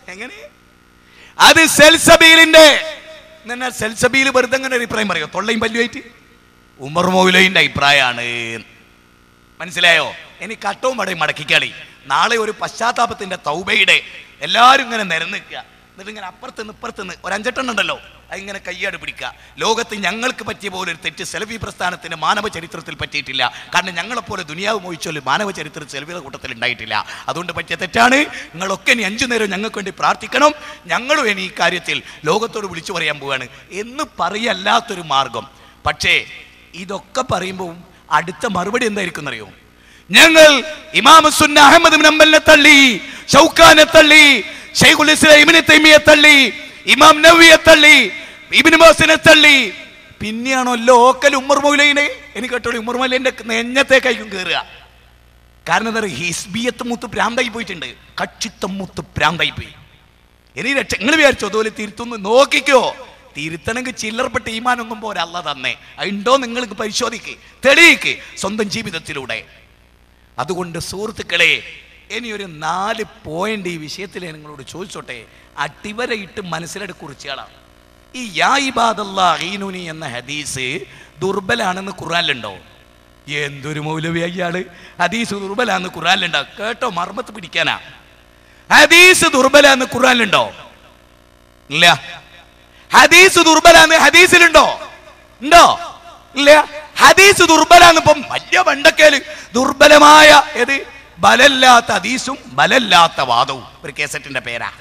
എങ്ങനെ അത് സെൽസബീലിന്റെ എന്നാ സെൽസബീൽ വെറുതെ അങ്ങനെ ഒരു അഭിപ്രായം പറയോ തൊള്ളയും പല്ലുമായിട്ട് ഉമർ മൗലൈന്റെ അഭിപ്രായമാണ് മനസ്സിലായോ ഇനി കട്ടവും വടയും മടക്കിക്കളി നാളെ ഒരു പശ്ചാത്താപത്തിന്റെ തൗബയുടെ എല്ലാവരും ഇങ്ങനെ നിരന്നിക്കുക എന്നിട്ട് ഇങ്ങനെ അപ്പുറത്തുനിന്ന് ഇപ്പുറത്തുനിന്ന് ഒരു അഞ്ചെട്ടെണ്ണം ഉണ്ടല്ലോ അതിങ്ങനെ കയ്യാട് പിടിക്കുക ലോകത്ത് ഞങ്ങൾക്ക് പറ്റിയ പോലെ ഒരു തെറ്റ് സെൽഫി പ്രസ്ഥാനത്തിന്റെ മാനവ ചരിത്രത്തിൽ പറ്റിയിട്ടില്ല കാരണം ഞങ്ങളെപ്പോലെ ദുനിയാവ് മോഹിച്ചോല് മാനവ ചരിത്രത്തിൽ സെൽഫിയുടെ കൂട്ടത്തിൽ ഉണ്ടായിട്ടില്ല അതുകൊണ്ട് പറ്റിയ തെറ്റാണ് നിങ്ങളൊക്കെ ഇനി അഞ്ചു നേരം ഞങ്ങൾക്ക് വേണ്ടി പ്രാർത്ഥിക്കണം ഞങ്ങളും ഇനി ഈ കാര്യത്തിൽ ലോകത്തോട് വിളിച്ചു പറയാൻ പോവുകയാണ് എന്ന് പറയല്ലാത്തൊരു മാർഗം പക്ഷേ ഇതൊക്കെ പറയുമ്പോൾ അടുത്ത മറുപടി എന്തായിരിക്കും എന്നറിയോ ഞങ്ങൾ ഇമാം സുന്ന അഹമ്മദ് ബിൻ ഹംബലിനെ തള്ളി ഷൗക്കാനെ തള്ളി ഷൈഖുൽ ഇസ്ലാം ഇബ്നു തൈമിയെ തള്ളി ഇമാം നവവിയെ തള്ളി ഇബ്നു ബാസിനെ തള്ളി പിന്നെയാണോ ലോക്കൽ ഉമ്മർ മൗലൈനെ എനിക്ക് കേട്ടോളൂ ഉമ്മർ മൗലൈന്റെ നെഞ്ഞത്തേക്കായിരിക്കും കയറുക കാരണം എന്താ പറയുക ഹിസ്ബിയത്ത് മുത്ത് ഭ്രാന്തായി പോയിട്ടുണ്ട് കക്ഷിത്തം മുത്ത് ഭ്രാന്തായി പോയി ഇനി രക്ഷ നിങ്ങൾ വിചാരിച്ചോ അതുപോലെ തിരുത്തുന്നു നോക്കിക്കോ തിരുത്തണമെങ്കിൽ ചില്ലറപ്പെട്ട ഈമാനൊന്നും പോരാ അല്ല തന്നെ ഉണ്ടോ നിങ്ങൾക്ക് പരിശോധിക്ക് തെളിയിക്ക് സ്വന്തം ജീവിതത്തിലൂടെ അതുകൊണ്ട് സുഹൃത്തുക്കളെ ഇനി ഒരു നാല് പോയിന്റ് ഈ വിഷയത്തിൽ ഞാൻ നിങ്ങളോട് ചോദിച്ചോട്ടെ അടിവരയിട്ട് മനസ്സിലെടുത്ത് കുറിച്ചാളാണ് ഈ യാ ഇബാദല്ലാ ഈനുനി എന്ന ഹദീസ് ദുർബലാണെന്ന് ഖുറാനിലുണ്ടോ എന്തൊരു മൗലവി അയാള് ഹദീസ് ദുർബലാന്ന് ഖുറാനിലുണ്ടോ കേട്ടോ മർമ്മത്ത് പിടിക്കാനാ ഹദീസ് ദുർബലാന്ന് ഖുറാനിലുണ്ടോ ഇല്ല ഹദീസ് ദുർബലാന്ന് ഹദീസിലുണ്ടോ ഉണ്ടോ ഇല്ല ഹദീസ് ദുർബലാന്ന് ഇപ്പം വലിയ വണ്ടക്കേല് ദുർബലമായ ഏത് ബലല്ലാത്ത ഹദീസും ബലല്ലാത്ത വാദവും ഒരു കേസറ്റിന്റെ പേരാ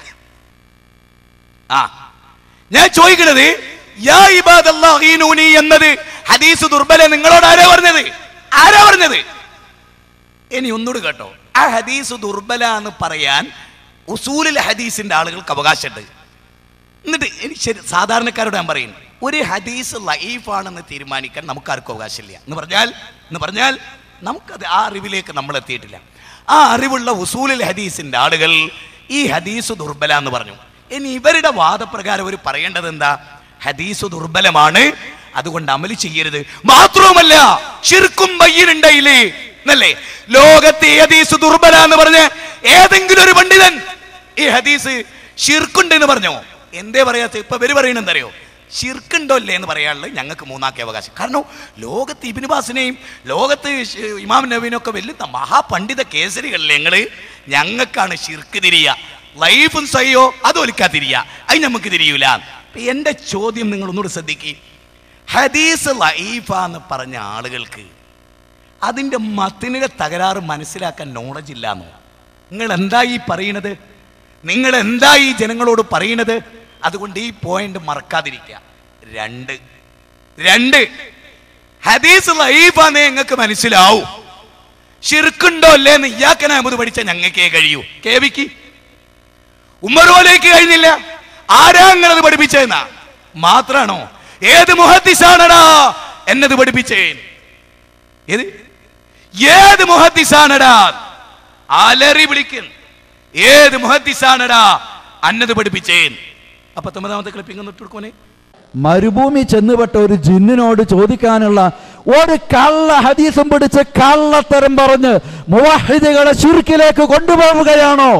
ആ ഞാൻ ചോദിക്കണത് യാ ഇബാദല്ലാഹീനൂനി എന്നത് ഹദീസ് ദുർബല നിങ്ങളോട് ആരാ പറഞ്ഞത് ആരാ പറഞ്ഞത് ഇനി ഒന്നുകൂടി കേട്ടോ ആ ഹദീസ് ദുർബല എന്ന് പറയാൻ ഉസൂലിൽ ഹദീസിന്റെ ആളുകൾക്ക് അവകാശമുണ്ട് എന്നിട്ട് എനിക്ക് ശരി സാധാരണക്കാരോട് ഞാൻ പറയും ഒരു ഹദീസ് ലൈഫാണെന്ന് തീരുമാനിക്കാൻ നമുക്ക് ആർക്കും അവകാശമില്ല എന്ന് പറഞ്ഞാൽ എന്ന് പറഞ്ഞാൽ നമുക്കത് ആ അറിവിലേക്ക് നമ്മൾ എത്തിയിട്ടില്ല ആ അറിവുള്ള ഉസൂലിൽ ഹദീസിന്റെ ആളുകൾ ഈ ഹദീസ് ദുർബല എന്ന് പറഞ്ഞു ഇനി ഇവരുടെ വാദപ്രകാരം അവർ പറയേണ്ടത് എന്താ ഹദീസ് ദുർബലമാണ് അതുകൊണ്ട് അമല് ചെയ്യരുത് മാത്രവുമല്ല ശിർക്കും ബയ്യനുണ്ടായില്ലേ എന്നല്ലേ ലോകത്തെ ഈ ഹദീസ് ദുർബല എന്ന് പറഞ്ഞ് ഏതെങ്കിലും ഒരു പണ്ഡിതൻ ഈ ഹദീസ് ഷിർക്കുണ്ട് എന്ന് പറഞ്ഞോ എന്തേ പറയാത്ത ഇപ്പൊ ഇവര് പറയണ എന്തറിയോ ഷിർക്കുണ്ടോ അല്ലേ എന്ന് പറയാനുള്ളത് ഞങ്ങൾക്ക് മൂന്നാക്കി അവകാശം കാരണം ലോകത്ത് ഇബിനുബാസിനെയും ലോകത്ത് ഷ് ഇമാം നവീനൊക്കെ വെല്ലുന്ന മഹാപണ്ഡിത കേസരികളിലെ ഞങ്ങള് ഞങ്ങൾക്കാണ് ഷിർക്ക് തിരിയ ലൈഫും സയ്യോ അത് ഒലിക്കാ തിരിയ അത് നമുക്ക് തിരിയൂല അപ്പൊ എന്റെ ചോദ്യം നിങ്ങൾ ഒന്നുകൂടി ശ്രദ്ധിക്കുക ഹദീസ് ലൈഫ എന്ന് പറഞ്ഞ ആളുകൾക്ക് അതിൻ്റെ മത്തിനിടെ തകരാറ് മനസ്സിലാക്കാൻ നോളജ് ഇല്ലാന്നോ നിങ്ങൾ എന്താ ഈ പറയണത് നിങ്ങൾ എന്താ ഈ ജനങ്ങളോട് പറയണത് അതുകൊണ്ട് ഈ പോയിന്റ് മറക്കാതിരിക്കുക രണ്ട് രണ്ട് ഹദീസ് ലൈഫാന്നേ നിങ്ങൾക്ക് മനസ്സിലാവൂ ഷിർക്കുണ്ടോ അല്ലേ എന്ന് ഇയാക്കനെ അഹമ്മദ് പഠിച്ച ഞങ്ങൾക്കേ കഴിയൂ കേവിക്ക് ഉമ്മറോലേക്ക് കഴിഞ്ഞില്ല ആരാ നിങ്ങളത് പഠിപ്പിച്ചതെന്നാ മാത്രാണോ ഏത് മുഹദ്ദിസാണടാ എന്നത് പഠിപ്പിച്ചേ ഏത് ഏത് മുഹദ്ദിസാണടാ അലറി വിളിക്കും ഏത് മുഹദ്ദിസാണടാ അന്നത് പഠിപ്പിച്ചേ അപ്പൊ പത്തൊമ്പതാമത്തെ ക്ലിപ്പിംഗ് ഒന്ന് ഇട്ടെടുക്കോനെ മരുഭൂമി ചെന്നുപെട്ട ഒരു ജിന്നിനോട് ചോദിക്കാനുള്ള ഒരു കള്ള ഹദീസും പിടിച്ച് കള്ളത്തരം പറഞ്ഞ് മുവാഹിദുകളെ ചുരുക്കിലേക്ക് കൊണ്ടുപോവുകയാണോ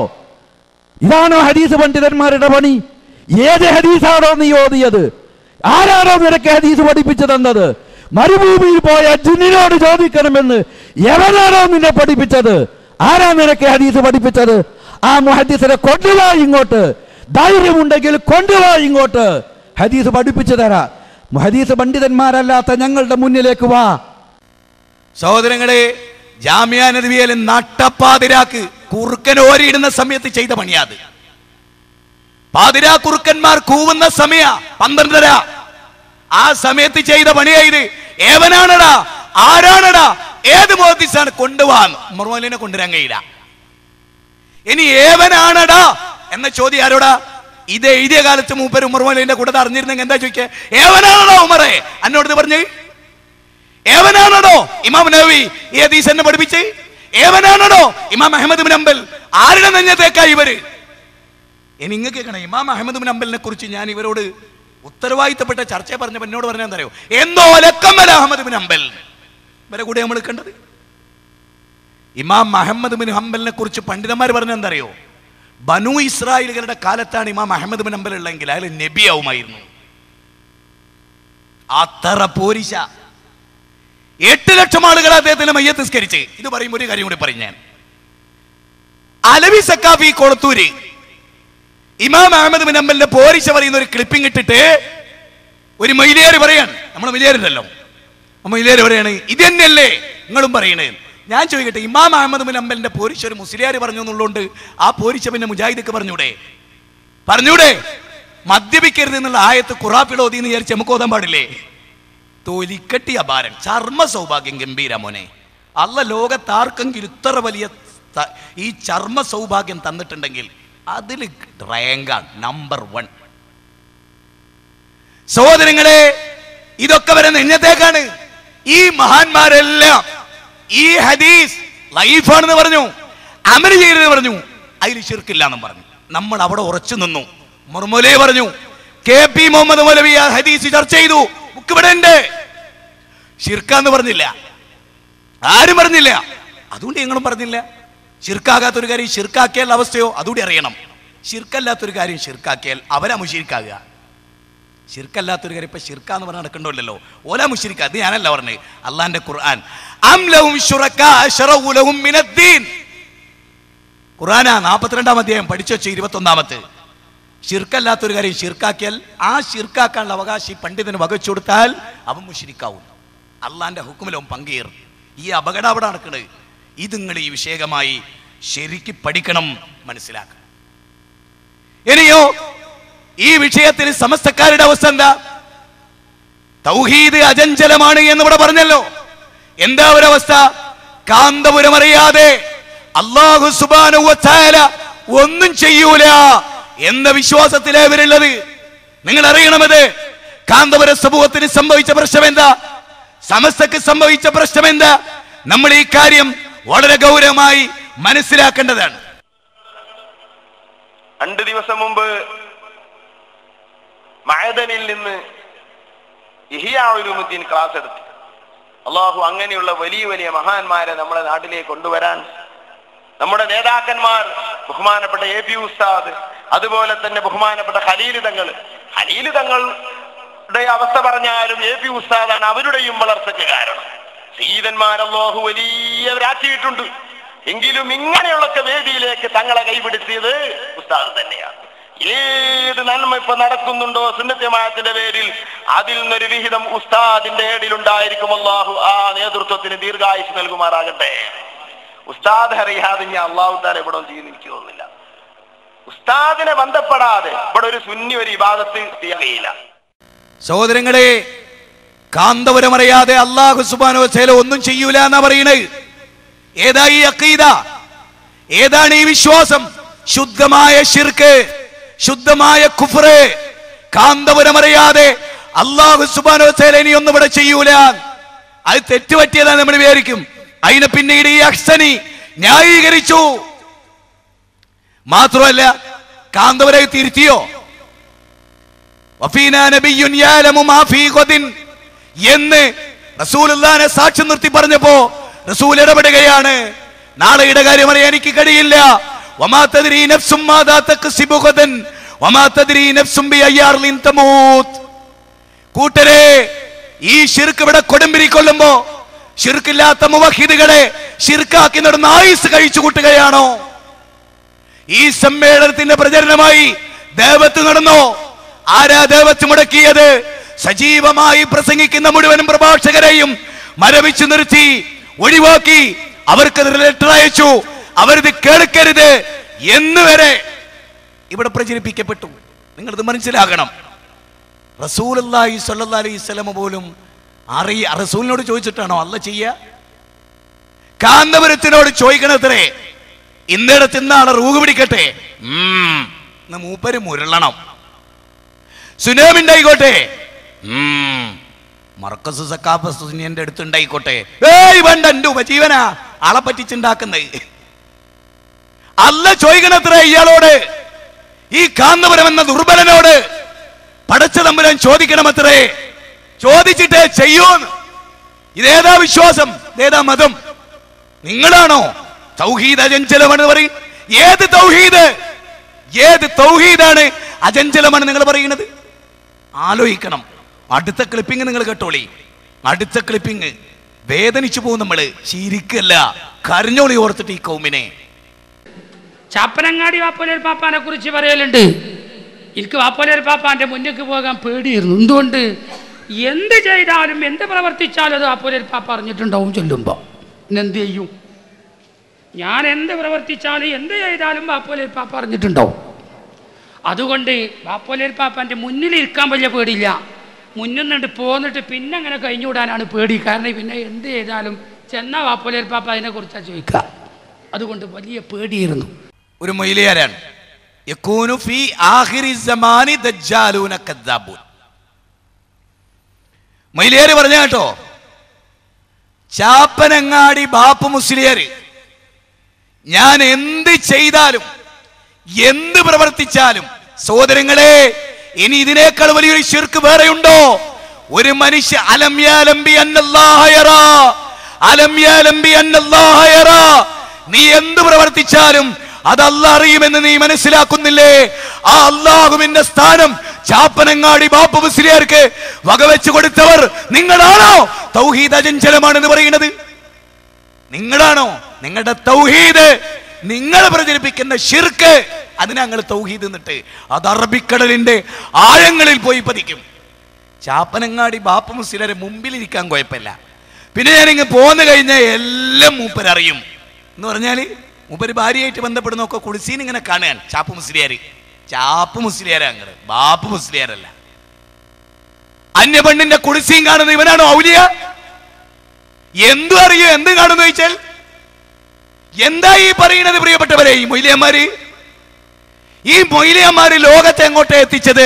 ഇതാണോ ഹദീസ് പണ്ഡിതന്മാരുടെ പണി ഏത് ഹദീസാണോ നീ ഓതിയത് ആരാണോ നിനക്ക് ഹദീസ് പഠിപ്പിച്ചു തന്നത് മരുഭൂമിയിൽ പോയ ജിന്നിനോട് ചോദിക്കണമെന്ന് എവനാണോ നിന്നെ പഠിപ്പിച്ചത് ആരാ നിനക്ക് ഹദീസ് പഠിപ്പിച്ചത് ആ മുഹദീസിനെ കൊണ്ടുവാ ഇങ്ങോട്ട് ധൈര്യമുണ്ടെങ്കിൽ കൊണ്ടുവാ ഇങ്ങോട്ട് ഹദീസ് പഠിപ്പിച്ചു തരാ ഹദീസ് പണ്ഡിതന്മാരല്ലാത്ത ഞങ്ങളുടെ മുന്നിലേക്ക് വാ സഹോദരങ്ങളെ ജാമ്യ നദിവിയൽ നട്ടപ്പാതിരാക്ക് കുറുക്കൻ ഓരിയിടുന്ന സമയത്ത് ചെയ്ത പണിയാത് പാതിരാ കുറുക്കന്മാർ കൂവുന്ന സമയ പന്ത്രണ്ടര ആ സമയത്ത് ചെയ്ത പണിയായത് ഏവനാണടാ ആരാണടാ ഏത് മോദിസാണ് കൊണ്ടുപോവാൻ മുറമലിനെ കൊണ്ടുവരാൻ കഴിയില്ല ഇനി ഏവനാണടാ എന്ന ചോദ്യം ആരോടാ ഇത് എഴുതിയ കാലത്ത് മൂപ്പര് ഉമർമോലിന്റെ കൂടെ അറിഞ്ഞിരുന്നെങ്കിൽ എന്താ ചോദിക്കുക ഏവനാണോ ഉമറേ എന്നോട് ഇത് പറഞ്ഞ് ഏവനാണോ ഇമാം നബി ഈ ഹദീസ് എന്നെ പഠിപ്പിച്ച് ഏവനാണോ ഇമാം അഹമ്മദ് ബിൻ അംബൽ ആരുടെ നെഞ്ഞത്തേക്കായി ഇവര് ഇനി ഇങ്ങ് കേൾക്കണം ഇമാം അഹമ്മദ് ബിൻ അംബലിനെ കുറിച്ച് ഞാൻ ഇവരോട് ഉത്തരവാദിത്തപ്പെട്ട ചർച്ച പറഞ്ഞപ്പോൾ എന്നോട് പറഞ്ഞാൽ എന്തറിയോ എന്തോ ലക്കമ്മൽ അഹമ്മദ് ബിൻ അംബൽ ഇവരെ കൂടെ നമ്മൾ കണ്ടത് ഇമാം അഹമ്മദ് ബിൻ ഹംബലിനെ കുറിച്ച് പണ്ഡിതന്മാർ പറഞ്ഞ എന്തറിയോ ബനു ഇസ്രായേലുകളുടെ കാലത്താണ് ഇമാം അഹമ്മദ് ബിൻ അമ്പൽ ഉള്ളെങ്കിൽ അയാൾ നബിയാവുമായിരുന്നു അത്ര പോരിശ എട്ട് ലക്ഷം ആളുകൾ അദ്ദേഹത്തിന് മയ്യത്ത് നിസ്കരിച്ച് ഇത് പറയുമ്പോൾ ഒരു കാര്യം കൂടി പറയും ഞാൻ അലവി സക്കാഫി കൊളത്തൂര് ഇമാം അഹമ്മദ് ബിൻ അമ്പലിന്റെ പോരിശ പറയുന്ന ഒരു ക്ലിപ്പിംഗ് ഇട്ടിട്ട് ഒരു മൈലിയാര് പറയാൻ നമ്മൾ മൈലിയാരുണ്ടല്ലോ മൈലിയാര് പറയാണ് ഇത് തന്നെയല്ലേ നിങ്ങളും പറയണേ ഞാൻ ചോദിക്കട്ടെ ഇമാം അഹമ്മദ് ബിൻ അമ്പലിന്റെ പോരിശ ഒരു മുസ്ലിയാർ പറഞ്ഞു എന്നുള്ളതുകൊണ്ട് ആ പോരിശ പിന്നെ മുജാഹിദക്ക് പറഞ്ഞൂടെ പറഞ്ഞൂടെ മദ്യപിക്കരുത് എന്നുള്ള ആയത്ത് ഖുറാഫിൽ ഓതി എന്ന് വിചാരിച്ച് നമുക്ക് ഓതാൻ പാടില്ലേ തൊലിക്കട്ടി അപാരൻ ചർമ്മ സൗഭാഗ്യം ഗംഭീര മോനെ അല്ല ലോകത്താർക്കെങ്കിലും ഇത്ര വലിയ ത- ഈ ചർമ്മ സൗഭാഗ്യം തന്നിട്ടുണ്ടെങ്കിൽ അതിൽ റാങ്കാണ് നമ്പർ വൺ സഹോദരങ്ങളെ ഇതൊക്കെ വരുന്ന എഞ്ഞത്തേക്കാണ് ഈ മഹാന്മാരെല്ലാം ഈ ഹദീസ് ലൈഫാണെന്ന് പറഞ്ഞു അമല് ചെയ്യരുതെന്ന് പറഞ്ഞു അതിൽ ശിർക്കില്ല എന്നും പറഞ്ഞു നമ്മൾ അവിടെ ഉറച്ചു നിന്നു മുർമുലേ പറഞ്ഞു കെ പി മുഹമ്മദ് മൗലവി ആ ഹദീസ് ചർച്ച ചെയ്തു ബുക്ക് ഇവിടെ ഉണ്ട് ഷിർക്കാന്ന് പറഞ്ഞില്ല ആരും പറഞ്ഞില്ല അതുകൊണ്ട് ഞങ്ങളും പറഞ്ഞില്ല ഷിർക്കാകാത്തൊരു കാര്യം ഷിർക്കാക്കിയാൽ അവസ്ഥയോ അതുകൂടി അറിയണം ഷിർക്കല്ലാത്തൊരു കാര്യം ഷിർക്കാക്കിയാൽ അവരാ മുഷീർക്കാകുക ഷിർക്കല്ലാത്തൊരു കാര്യം ഇപ്പൊ ഷിർക്കാന്ന് പറഞ്ഞ് നടക്കണ്ടല്ലോ ഓല മുഷിരിക്ക അത് ഞാനല്ല പറഞ്ഞത് അള്ളാന്റെ ഖുർആൻ അം ലഹും ശുറക്കാ അശ്റഉ ലഹും മിനദ്ദീൻ ഖുർആനാ നാൽപ്പത്തിരണ്ടാം അധ്യായം പഠിച്ചു വെച്ച ഇരുപത്തൊന്നാമത്തെ ഷിർക്കല്ലാത്തൊരു കാര്യം ഷിർക്കാക്കിയാൽ ആ ഷിർക്കാക്കാനുള്ള അവകാശി പണ്ഡിതന് വകച്ചു കൊടുത്താൽ അവൻ മുഷിരിക്കാവും അള്ളാന്റെ ഹുക്കുമിലും പങ്കേറും ഈ അപകടം അവിടെ നടക്കുന്നത് ഇത് നിങ്ങൾ ഈ വിഷയകമായി ശരിക്ക് പഠിക്കണം മനസ്സിലാക്കണം ഇനിയോ ഈ വിഷയത്തിൽ സമസ്തക്കാരുടെ അവസ്ഥ എന്താ തൗഹീദ് അജഞ്ചലമാണ് എന്ന് ഇവിടെ പറഞ്ഞല്ലോ എന്താ ഒരവസ്ഥ കാന്തപുരം അറിയാതെ അള്ളാഹു സുബാനുവല ഒന്നും ചെയ്യൂല എന്ന വിശ്വാസത്തിലേ അവരുള്ളത് നിങ്ങൾ അറിയണമത് കാന്തപുര സമൂഹത്തിന് സംഭവിച്ച പ്രശ്നം എന്താ സമസ്തക്ക് സംഭവിച്ച പ്രശ്നം എന്താ നമ്മൾ ഈ കാര്യം വളരെ ഗൗരവമായി മനസ്സിലാക്കേണ്ടതാണ് രണ്ട് ദിവസം മുമ്പ് മഴദനിൽ നിന്ന് ഇഹിയാവുലുദ്ദീൻ ക്ലാസ് എടുത്തു അള്ളാഹു അങ്ങനെയുള്ള വലിയ വലിയ മഹാന്മാരെ നമ്മുടെ നാട്ടിലേക്ക് കൊണ്ടുവരാൻ നമ്മുടെ നേതാക്കന്മാർ ബഹുമാനപ്പെട്ട എ പി ഉസ്താദ് അതുപോലെ തന്നെ ബഹുമാനപ്പെട്ട ഖലീല് തങ്ങൾ ഖലീല് തങ്ങളുടെ അവസ്ഥ പറഞ്ഞാലും എ പി ഉസ്താദാണ് അവരുടെയും വളർച്ചയ്ക്ക് കാരണം സീതന്മാർ അള്ളാഹു വലിയവരാക്കിയിട്ടുണ്ട് എങ്കിലും ഇങ്ങനെയുള്ളൊക്കെ വേദിയിലേക്ക് തങ്ങളെ കൈപിടിച്ചത് ഉസ്താദ് തന്നെയാണ് ഏത് നന്മ ഇപ്പൊ നടക്കുന്നുണ്ടോ സുന്നത്യമായത്തിന്റെ പേരിൽ അതിൽ നിന്നൊരു വിഹിതം ഉസ്താദിന്റെ ഏടിലുണ്ടായിരിക്കും അള്ളാഹു ആ നേതൃത്വത്തിന് ദീർഘായുസ് നൽകുമാറാകട്ടെ ഉസ്താദ് അറിയാതെ ഞാൻ അള്ളാഹു താല ഇവിടെ ഒന്നും ചെയ്യുന്ന എനിക്ക് തോന്നുന്നില്ല ഉസ്താദിനെ ബന്ധപ്പെടാതെ ഇവിടെ ഒരു സുന്നി ഒരു ഇബാദത്ത് ചെയ്യില്ല സഹോദരങ്ങളെ കാന്തപുരം അറിയാതെ അള്ളാഹു സുബാനോ ചേല ഒന്നും ചെയ്യൂല എന്നാ പറയണത് ഏതാ ഈ അക്കീദ ഏതാണ് ഈ വിശ്വാസം ശുദ്ധമായ ഷിർക്ക് ശുദ്ധമായ കുഫറ് കാന്തപുരം അറിയാതെ അള്ളാഹു സുബാനോ ചേല ഇനി ഒന്നും ഇവിടെ ചെയ്യൂല അത് തെറ്റുപറ്റിയതാ നമ്മൾ വിചാരിക്കും അതിനെ പിന്നീട് ഈ അക്സനി ന്യായീകരിച്ചു മാത്രമല്ല കാന്തപുരം തിരുത്തിയോ വഫീനാ നബിയ്യുൻ യഅലമു മാ ഫീ ഗദിൻ എന്ന് റസൂലുള്ളാഹിനെ സാക്ഷ്യം നിർത്തി പറഞ്ഞപ്പോ റസൂൽ ഇടപെടുകയാണ് നാളെയുടെ കാര്യം അറിയാൻ എനിക്ക് കഴിയില്ല വമാ തദ്രീ നഫ്സും മാദാ തക്സിബു ഗദൻ വമാ തദ്രീ നഫ്സും ബിഅയ്യാറിൻ തമൂത്ത് കൂട്ടരെ ഈ ഷിർക്ക് ഇവിടെ കൊടുമ്പിരി കൊള്ളുമ്പോ ഷിർക്കില്ലാത്ത മുവഹിദുകളെ ഷിർക്കാക്കി നടന്ന ആയുസ് കഴിച്ചു കൂട്ടുകയാണോ ഈ സമ്മേളനത്തിന്റെ പ്രചരണമായി ദേവത്ത് നടന്നോ ആരാ ദേവത്ത് മുടക്കിയത് സജീവമായി പ്രസംഗിക്കുന്ന മുഴുവൻ പ്രഭാഷകരെയും മരവിച്ചു നിർത്തി ഒഴിവാക്കി അവർക്ക് ലെറ്റർ അയച്ചു അവരിത് കേൾക്കരുത് എന്ന് വരെ ഇവിടെ പ്രചരിപ്പിക്കപ്പെട്ടു നിങ്ങളിത് മനസ്സിലാക്കണം റസൂലി സല്ലാ അലൈഹി സ്വലമ പോലും അറിയ റസൂലിനോട് ചോദിച്ചിട്ടാണോ അല്ല ചെയ്യുക കാന്തപുരത്തിനോട് ചോദിക്കണത്രേ ഇന്നിടത്ത് ഇന്നാളെ റൂഹ് പിടിക്കട്ടെ ഉം, എന്ന് മൂപ്പര് മുരളണം സുനാമി ഉണ്ടായിക്കോട്ടെ ഉം, മർക്കസ് സക്കാഫ് സുനിയന്റെ അടുത്തുണ്ടായിക്കോട്ടെ ഏയ് വേണ്ട എന്റെ ഉപജീവനാ ആളെ പറ്റിച്ചുണ്ടാക്കുന്നത് അല്ല ചോദിക്കണത്രേ ഇയാളോട് ഈ കാന്തപുരം എന്ന ദുർബലനോട് പടച്ച തമ്പുരാൻ ചോദിക്കണമത്രേ ചോദിച്ചിട്ടേ ചെയ്യൂന്ന് ഇതേതാ വിശ്വാസം ഇതേതാ മതം നിങ്ങളാണോ തൗഹീദ് അജഞ്ചലമെന്ന് പറയും ഏത് തൗഹീദ് ഏത് തൗഹീദാണ് അജഞ്ചലമാണ് നിങ്ങൾ പറയുന്നത് ആലോചിക്കണം അടുത്ത ക്ലിപ്പിംഗ് നിങ്ങൾ കേട്ടോളി അടുത്ത ക്ലിപ്പിംഗ് വേദനിച്ചു പോകും നമ്മള് ചിരിക്കല്ല കരഞ്ഞോളി ഓർത്തിട്ട് ഈ കൗമിനെ ചാപ്പനങ്ങാടി വാപ്പോലൊരു പാപ്പാനെ കുറിച്ച് പറയലുണ്ട് എനിക്ക് വാപ്പോലൊരു പാപ്പാന്റെ മുന്നിലേക്ക് പോകാൻ പേടിയിരുന്നു എന്തുകൊണ്ട് എന്ത് ചെയ്താലും എന്ത് പ്രവർത്തിച്ചാലും അത് വാപ്പോലൊരു പാപ്പ അറിഞ്ഞിട്ടുണ്ടാവും ചൊല്ലുമ്പോൾ എന്ത് ചെയ്യും ഞാൻ എന്ത് പ്രവർത്തിച്ചാലും എന്ത് ചെയ്താലും വാപ്പോലൊരു പാപ്പ അറിഞ്ഞിട്ടുണ്ടാവും അതുകൊണ്ട് വാപ്പോലൊരു പാപ്പാന്റെ മുന്നിൽ ഇരിക്കാൻ വലിയ പേടിയില്ല മുന്നിൽ നിന്നിട്ട് പോന്നിട്ട് പിന്നെ അങ്ങനെ കഴിഞ്ഞുകൂടാനാണ് പേടി കാരണം പിന്നെ എന്ത് ചെയ്താലും ചെന്ന വാപ്പോലൊരു പാപ്പ അതിനെക്കുറിച്ചാണ് ചോദിക്കുക അതുകൊണ്ട് വലിയ പേടിയായിരുന്നു ഒരു മൊയിലിയാരാണ് യക്കൂനു ഫീ ആഖിരി സമാനി ദജ്ജാലൂന കദ്ദാബൂൻ മൊയിലിയാര് പറഞ്ഞ കേട്ടോ ചാപ്പനങ്ങാടി ബാപ്പു മുസ്ലിയാര് ഞാൻ എന്ത് ചെയ്താലും എന്ത് പ്രവർത്തിച്ചാലും സഹോദരങ്ങളെ ഇനി ഇതിനേക്കാൾ വലിയൊരു ശിർക്ക് വേറെയുണ്ടോ ഒരു മനുഷ്യ അലം യാലംബി അന്നല്ലാഹ യറാ. അലം യാലംബി അന്നല്ലാഹ യറാ. നീ എന്ത് പ്രവർത്തിച്ചാലും അത് അല്ലാഹ് അറിയുമെന്ന് നീ മനസ്സിലാക്കുന്നില്ലേ ആ അള്ളാഹുവിന്റെ സ്ഥാനം ചാപ്പനങ്ങാടി ബാപ്പു മുസ്ലിയാർക്ക് വകവെച്ചു കൊടുത്തവർ നിങ്ങളാണോ തൗഹീദ് അചഞ്ചലമാണെന്ന് പറയുന്നത് നിങ്ങളാണോ നിങ്ങളുടെ തൗഹീദ് നിങ്ങൾ പ്രചരിപ്പിക്കുന്ന ഷിർക്ക് അതിനെ ഞങ്ങൾ തൗഹീദ് എന്നിട്ട് അത് അറബിക്കടലിന്റെ ആഴങ്ങളിൽ പോയി പതിക്കും ചാപ്പനങ്ങാടി ബാപ്പ മുസ്ലിരെ മുമ്പിലിരിക്കാൻ കുഴപ്പമില്ല പിന്നെ ഞാനിങ്ങ് പോന്നു കഴിഞ്ഞാൽ എല്ലാം മൂപ്പരറിയും എന്ന് പറഞ്ഞാല് മൂപ്പര് ഭാര്യയായിട്ട് ബന്ധപ്പെടുന്നൊക്കെ കുളിസീൻ ഇങ്ങനെ കാണുകയാൻ ചാപ്പ് മുസ്ലിയാര് ചാപ്പ് മുസ്ലിയാരാ അങ്ങട് ബാപ്പ് മുസ്ലിയാരല്ല അന്യ പെണ്ണിന്റെ കുളിസീൻ കാണുന്ന ഇവനാണോ ഔലിയ എന്തു അറിയോ എന്ത് കാണുന്നു ചോദിച്ചാൽ എന്താ ഈ പറയുന്നത് പ്രിയപ്പെട്ടവരെ ഈ മൊയിലിയന്മാര് ഈ മൊയിലിയന്മാര് ലോകത്തെ എങ്ങോട്ടെ എത്തിച്ചത്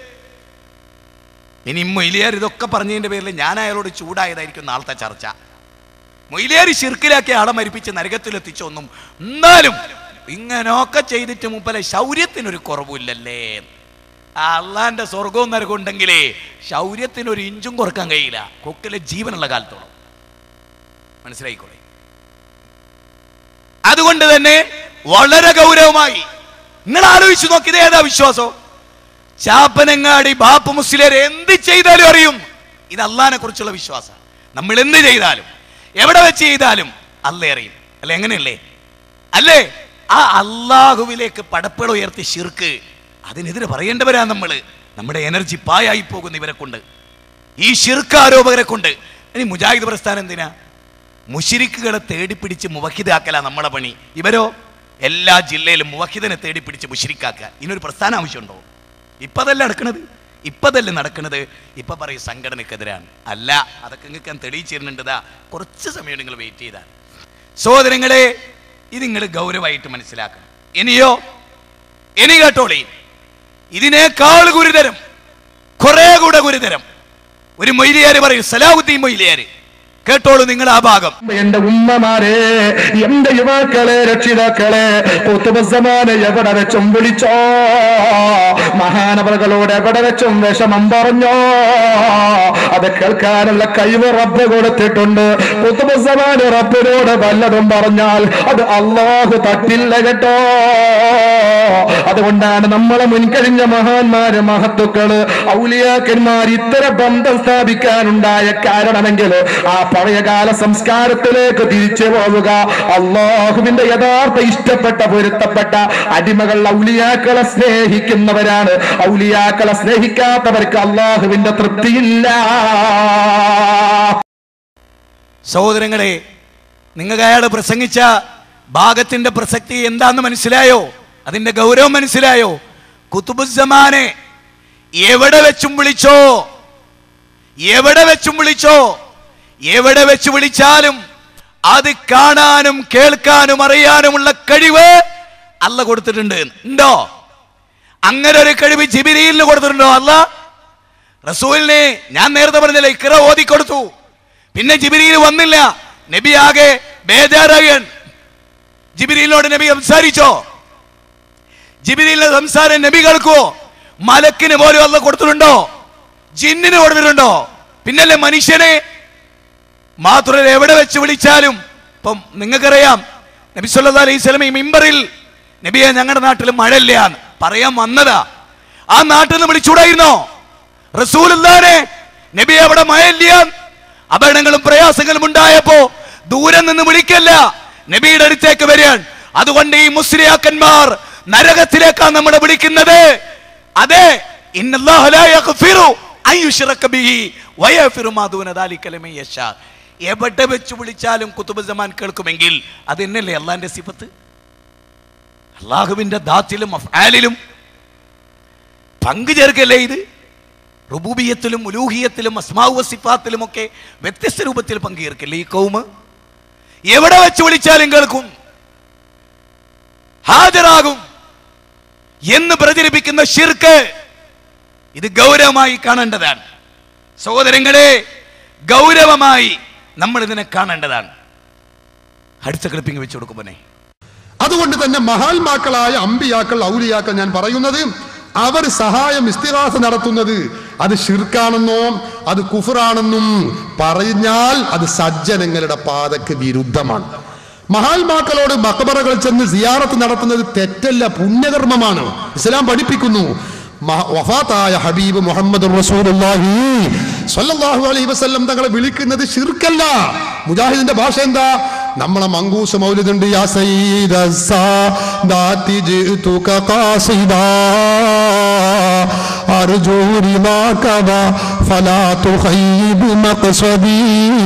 ഇനി മൊയിലിയാർ ഇതൊക്കെ പറഞ്ഞതിന്റെ പേരിൽ ഞാൻ അയാളോട് ചൂടായതായിരിക്കും നാളത്തെ ചർച്ച മൊയിലിയാർ ശിർക്കിലാക്കി ആളെ മരിപ്പിച്ച് നരകത്തിലെത്തിച്ചൊന്നും എന്നാലും ഇങ്ങനെയൊക്കെ ചെയ്തിട്ട് മുപ്പലെ ശൗര്യത്തിനൊരു കുറവില്ലല്ലേ ആ അള്ളാന്റെ സ്വർഗവും നരകവും ഉണ്ടെങ്കിലേ ശൗര്യത്തിന് ഒരു ഇഞ്ചും കുറക്കാൻ കഴിയില്ല കൊക്കിലെ ജീവനുള്ള കാലത്തോളം മനസ്സിലായിക്കോളെ അതുകൊണ്ട് തന്നെ വളരെ ഗൗരവമായി നിങ്ങൾ ആലോചിച്ചു നോക്കി ഇത് ഏതാ വിശ്വാസം ചാപ്പനങ്ങാടി ബാപ്പ് മുസ്ലിയർ എന്ത് ചെയ്താലും അറിയും ഇത് അള്ളഹാനെ കുറിച്ചുള്ള വിശ്വാസം നമ്മൾ എന്ത് ചെയ്താലും എവിടെ വെച്ച് ചെയ്താലും അല്ലേ അറിയും അല്ലെ എങ്ങനെയല്ലേ അല്ലേ ആ അള്ളാഹുവിലേക്ക് പടപ്പുകൾ ഉയർത്തി ഷിർക്ക് അതിനെതിരെ പറയേണ്ടവരാ നമ്മൾ നമ്മുടെ എനർജി പായായി പോകുന്ന ഇവരെ കൊണ്ട് ഈ ഷിർക്ക് ആരോപകരെ കൊണ്ട് ഇനി മുജാഹിദ് പ്രസ്ഥാനം എന്തിനാ മുഷിരിക്കുകളെ തേടിപ്പിടിച്ച് മുവഹിദാക്കല നമ്മളെ പണി ഇവരോ എല്ലാ ജില്ലയിലും മുവഹിദനെ തേടിപ്പിടിച്ച് മുഷിരിക്കാക്കുക ഇതിനൊരു പ്രസ്ഥാനം ആവശ്യമുണ്ടോ ഇപ്പൊ അതല്ല നടക്കണത് ഇപ്പൊ അതല്ലേ നടക്കണത് ഇപ്പൊ പറയും സംഘടനക്കെതിരാണ് അല്ല അതൊക്കെ നിങ്ങൾക്ക് ഞാൻ തെളിയിച്ചിരുന്നുണ്ടതാ കുറച്ച് സമയം നിങ്ങൾ വെയിറ്റ് ചെയ്താൽ സഹോദരങ്ങളെ ഇത് നിങ്ങൾ ഗൗരവമായിട്ട് മനസ്സിലാക്കണം ഇനിയോ ഇനി കേട്ടോളി ഇതിനേക്കാൾ ഗുരുതരം കുറെ കൂടെ ഗുരുതരം ഒരു മൊയ്ലിയാര് പറയും സലാഹുദ്ദീൻ മൊയ്ലിയാര് കേട്ടോളൂ നിങ്ങൾ ആ ഭാഗം എന്റെ ഉമ്മമാരെ എന്റെ യുവാക്കളെ രക്ഷിതാക്കളെ പുത്തുബസമാനെ എവിടെ വെച്ചും വിളിച്ചോ മഹാനവറുകളോട് എവിടെ വെച്ചും വിഷമം പറഞ്ഞോ അത് കേൾക്കാനുള്ള കഴിവ് റബ്ബ് കൊടുത്തിട്ടുണ്ട് പുത്തുബസമാന് റബ്ബിനോട് വല്ലതും പറഞ്ഞാൽ അത് അള്ളാഹു തട്ടില്ല കേട്ടോ അതുകൊണ്ടാണ് നമ്മളെ മുൻകഴിഞ്ഞ മഹാന്മാര് മഹത്തുക്കള് ഔലിയാക്കന്മാർ ഇത്തരം ബന്ധം സ്ഥാപിക്കാനുണ്ടായ കാരണമെങ്കിൽ ആ പഴയകാല സംസ്കാരത്തിലേക്ക് തിരിച്ചു പോവുക അള്ളാഹുവിന്റെ യഥാർത്ഥ ഇഷ്ടപ്പെട്ട പൊരുത്തപ്പെട്ട അടിമകൾ ഔലിയാക്കളെ സ്നേഹിക്കുന്നവരാണ് ഔലിയാക്കളെ സ്നേഹിക്കാത്തവർക്ക് അള്ളാഹുവിന്റെ തൃപ്തിയില്ല സഹോദരങ്ങളെ നിങ്ങൾക്ക് അയാൾ പ്രസംഗിച്ച ഭാഗത്തിന്റെ പ്രസക്തി എന്താന്ന് മനസ്സിലായോ അതിന്റെ ഗൗരവം മനസ്സിലായോ കുത്തുബുസമാനെ എവിടെ വെച്ചും വിളിച്ചോ എവിടെ വെച്ചും വിളിച്ചോ എവിടെ വെച്ച് വിളിച്ചാലും അത് കാണാനും കേൾക്കാനും അറിയാനുമുള്ള കഴിവ് അല്ല കൊടുത്തിട്ടുണ്ട് ഉണ്ടോ അങ്ങനെ ഒരു കഴിവ് ജിബിരിയിലിന് കൊടുത്തിട്ടുണ്ടോ അല്ല റസൂലിനെ ഞാൻ നേരത്തെ പറഞ്ഞില്ല ഇക്കറ ഓതി കൊടുത്തു പിന്നെ ജിബിരിയിൽ വന്നില്ല നബി ആകെ ബേജാറാകൻ ജിബിരിയിലോട് നബി സംസാരിച്ചോ ജിബിരിയിലെ സംസാരം നബി കേൾക്കുവോ മലക്കിന് പോലും അല്ല കൊടുത്തിട്ടുണ്ടോ ജിന്നിന് കൊടുത്തിട്ടുണ്ടോ പിന്നല്ലേ മനുഷ്യനെ മാത്രമല്ല എവിടെ വെച്ച് വിളിച്ചാലും ഇപ്പം നിങ്ങൾക്കറിയാം നബി സല്ലല്ലാഹു അലൈഹി സ്വലം ഈ മിമ്പറിൽ നബിയെ ഞങ്ങളുടെ നാട്ടിൽ മഴയില്ല പറയാൻ വന്നതാ ആ നാട്ടിൽ നിന്ന് വിളിച്ചൂടായിരുന്നോ റസൂലുള്ളാനെ നബി അവിടെ മയല്ല അപകടങ്ങളും പ്രയാസങ്ങളും ഉണ്ടായപ്പോ ദൂരം നിന്ന് വിളിക്കല്ല നബിയുടെ അടുത്തേക്ക് വരികയാണ് അതുകൊണ്ട് ഈ മുസ്ലിയാക്കന്മാർ നരകത്തിലേക്കാണ് നമ്മളെ വിളിക്കുന്നത് അതെ ഇന്നല്ലാഹു ലാ യഗ്ഫിറു അൻ യുശ്റക ബിഹി വയഗ്ഫിറു മാ ദൂന ദാലിക ലിമൻ യശാ എവിടെ വെച്ച് വിളിച്ചാലും കുത്തുബ് സമാൻ കേൾക്കുമെങ്കിൽ അത് എന്നല്ലേ അള്ളാന്റെ സിഫത്ത് അള്ളാഹുവിന്റെ ദാത്തിലും അഫ്ആലിലും പങ്കു ചേർക്കല്ലേ ഇത് റുബൂബിയത്തിലും ഉലൂഹിയത്തിലും അസ്മാവ സിഫാത്തിലും ഒക്കെ വ്യത്യസ്ത രൂപത്തിൽ പങ്കുചേർക്കല്ലേ ഈ കൗമ് എവിടെ വെച്ച് വിളിച്ചാലും കേൾക്കും ഹാജരാകും എന്ന് പ്രചരിപ്പിക്കുന്ന ഷിർക്ക് ഇത് ഗൗരവമായി കാണേണ്ടതാണ് സഹോദരങ്ങളെ ഗൗരവമായി നമ്മൾ ഇതിനെ കാണേണ്ടതാണ് അടുത്ത ക്ലിപ്പിംഗ് വെച്ച് കൊടുക്കുമ്പോനെ അതുകൊണ്ട് തന്നെ മഹാത്മാക്കളായ അമ്പിയാക്കൾ ഔലിയാക്കൾ ഞാൻ പറയുന്നത് അവർ സഹായം ഇസ്തിഹാസ നടത്തുന്നത് അത് ഷിർക്കാണെന്നോ അത് കുഫറാണെന്നും പറഞ്ഞാൽ അത് സജ്ജനങ്ങളുടെ പാതയ്ക്ക് വിരുദ്ധമാണ് മഹാത്മാക്കളോട് മക്കബറകൾ ചെന്ന് സിയാറത്ത് നടത്തുന്നത് തെറ്റല്ല പുണ്യകർമ്മമാണ് ഇസ്ലാം പഠിപ്പിക്കുന്നു മഹ- വഫാത്തായ ഹബീബ് മുഹമ്മദ് റസൂലുള്ളാഹി സ്വല്ലല്ലാഹു അലൈഹി വസല്ലം തങ്ങളെ വിളിക്കുന്നത് ഷിർക്കല്ല മുജാഹിദിന്റെ ഭാഷ എന്താ നമ്മളെ മങ്കൂസ് മൗലിദുണ്ട് യാ സയ്യിദ സാദാതി ജിതുക ഖാസിദാ അർജു റിമാക വ ഫലാ തുഖയ്യിബ് മഖ്സദീ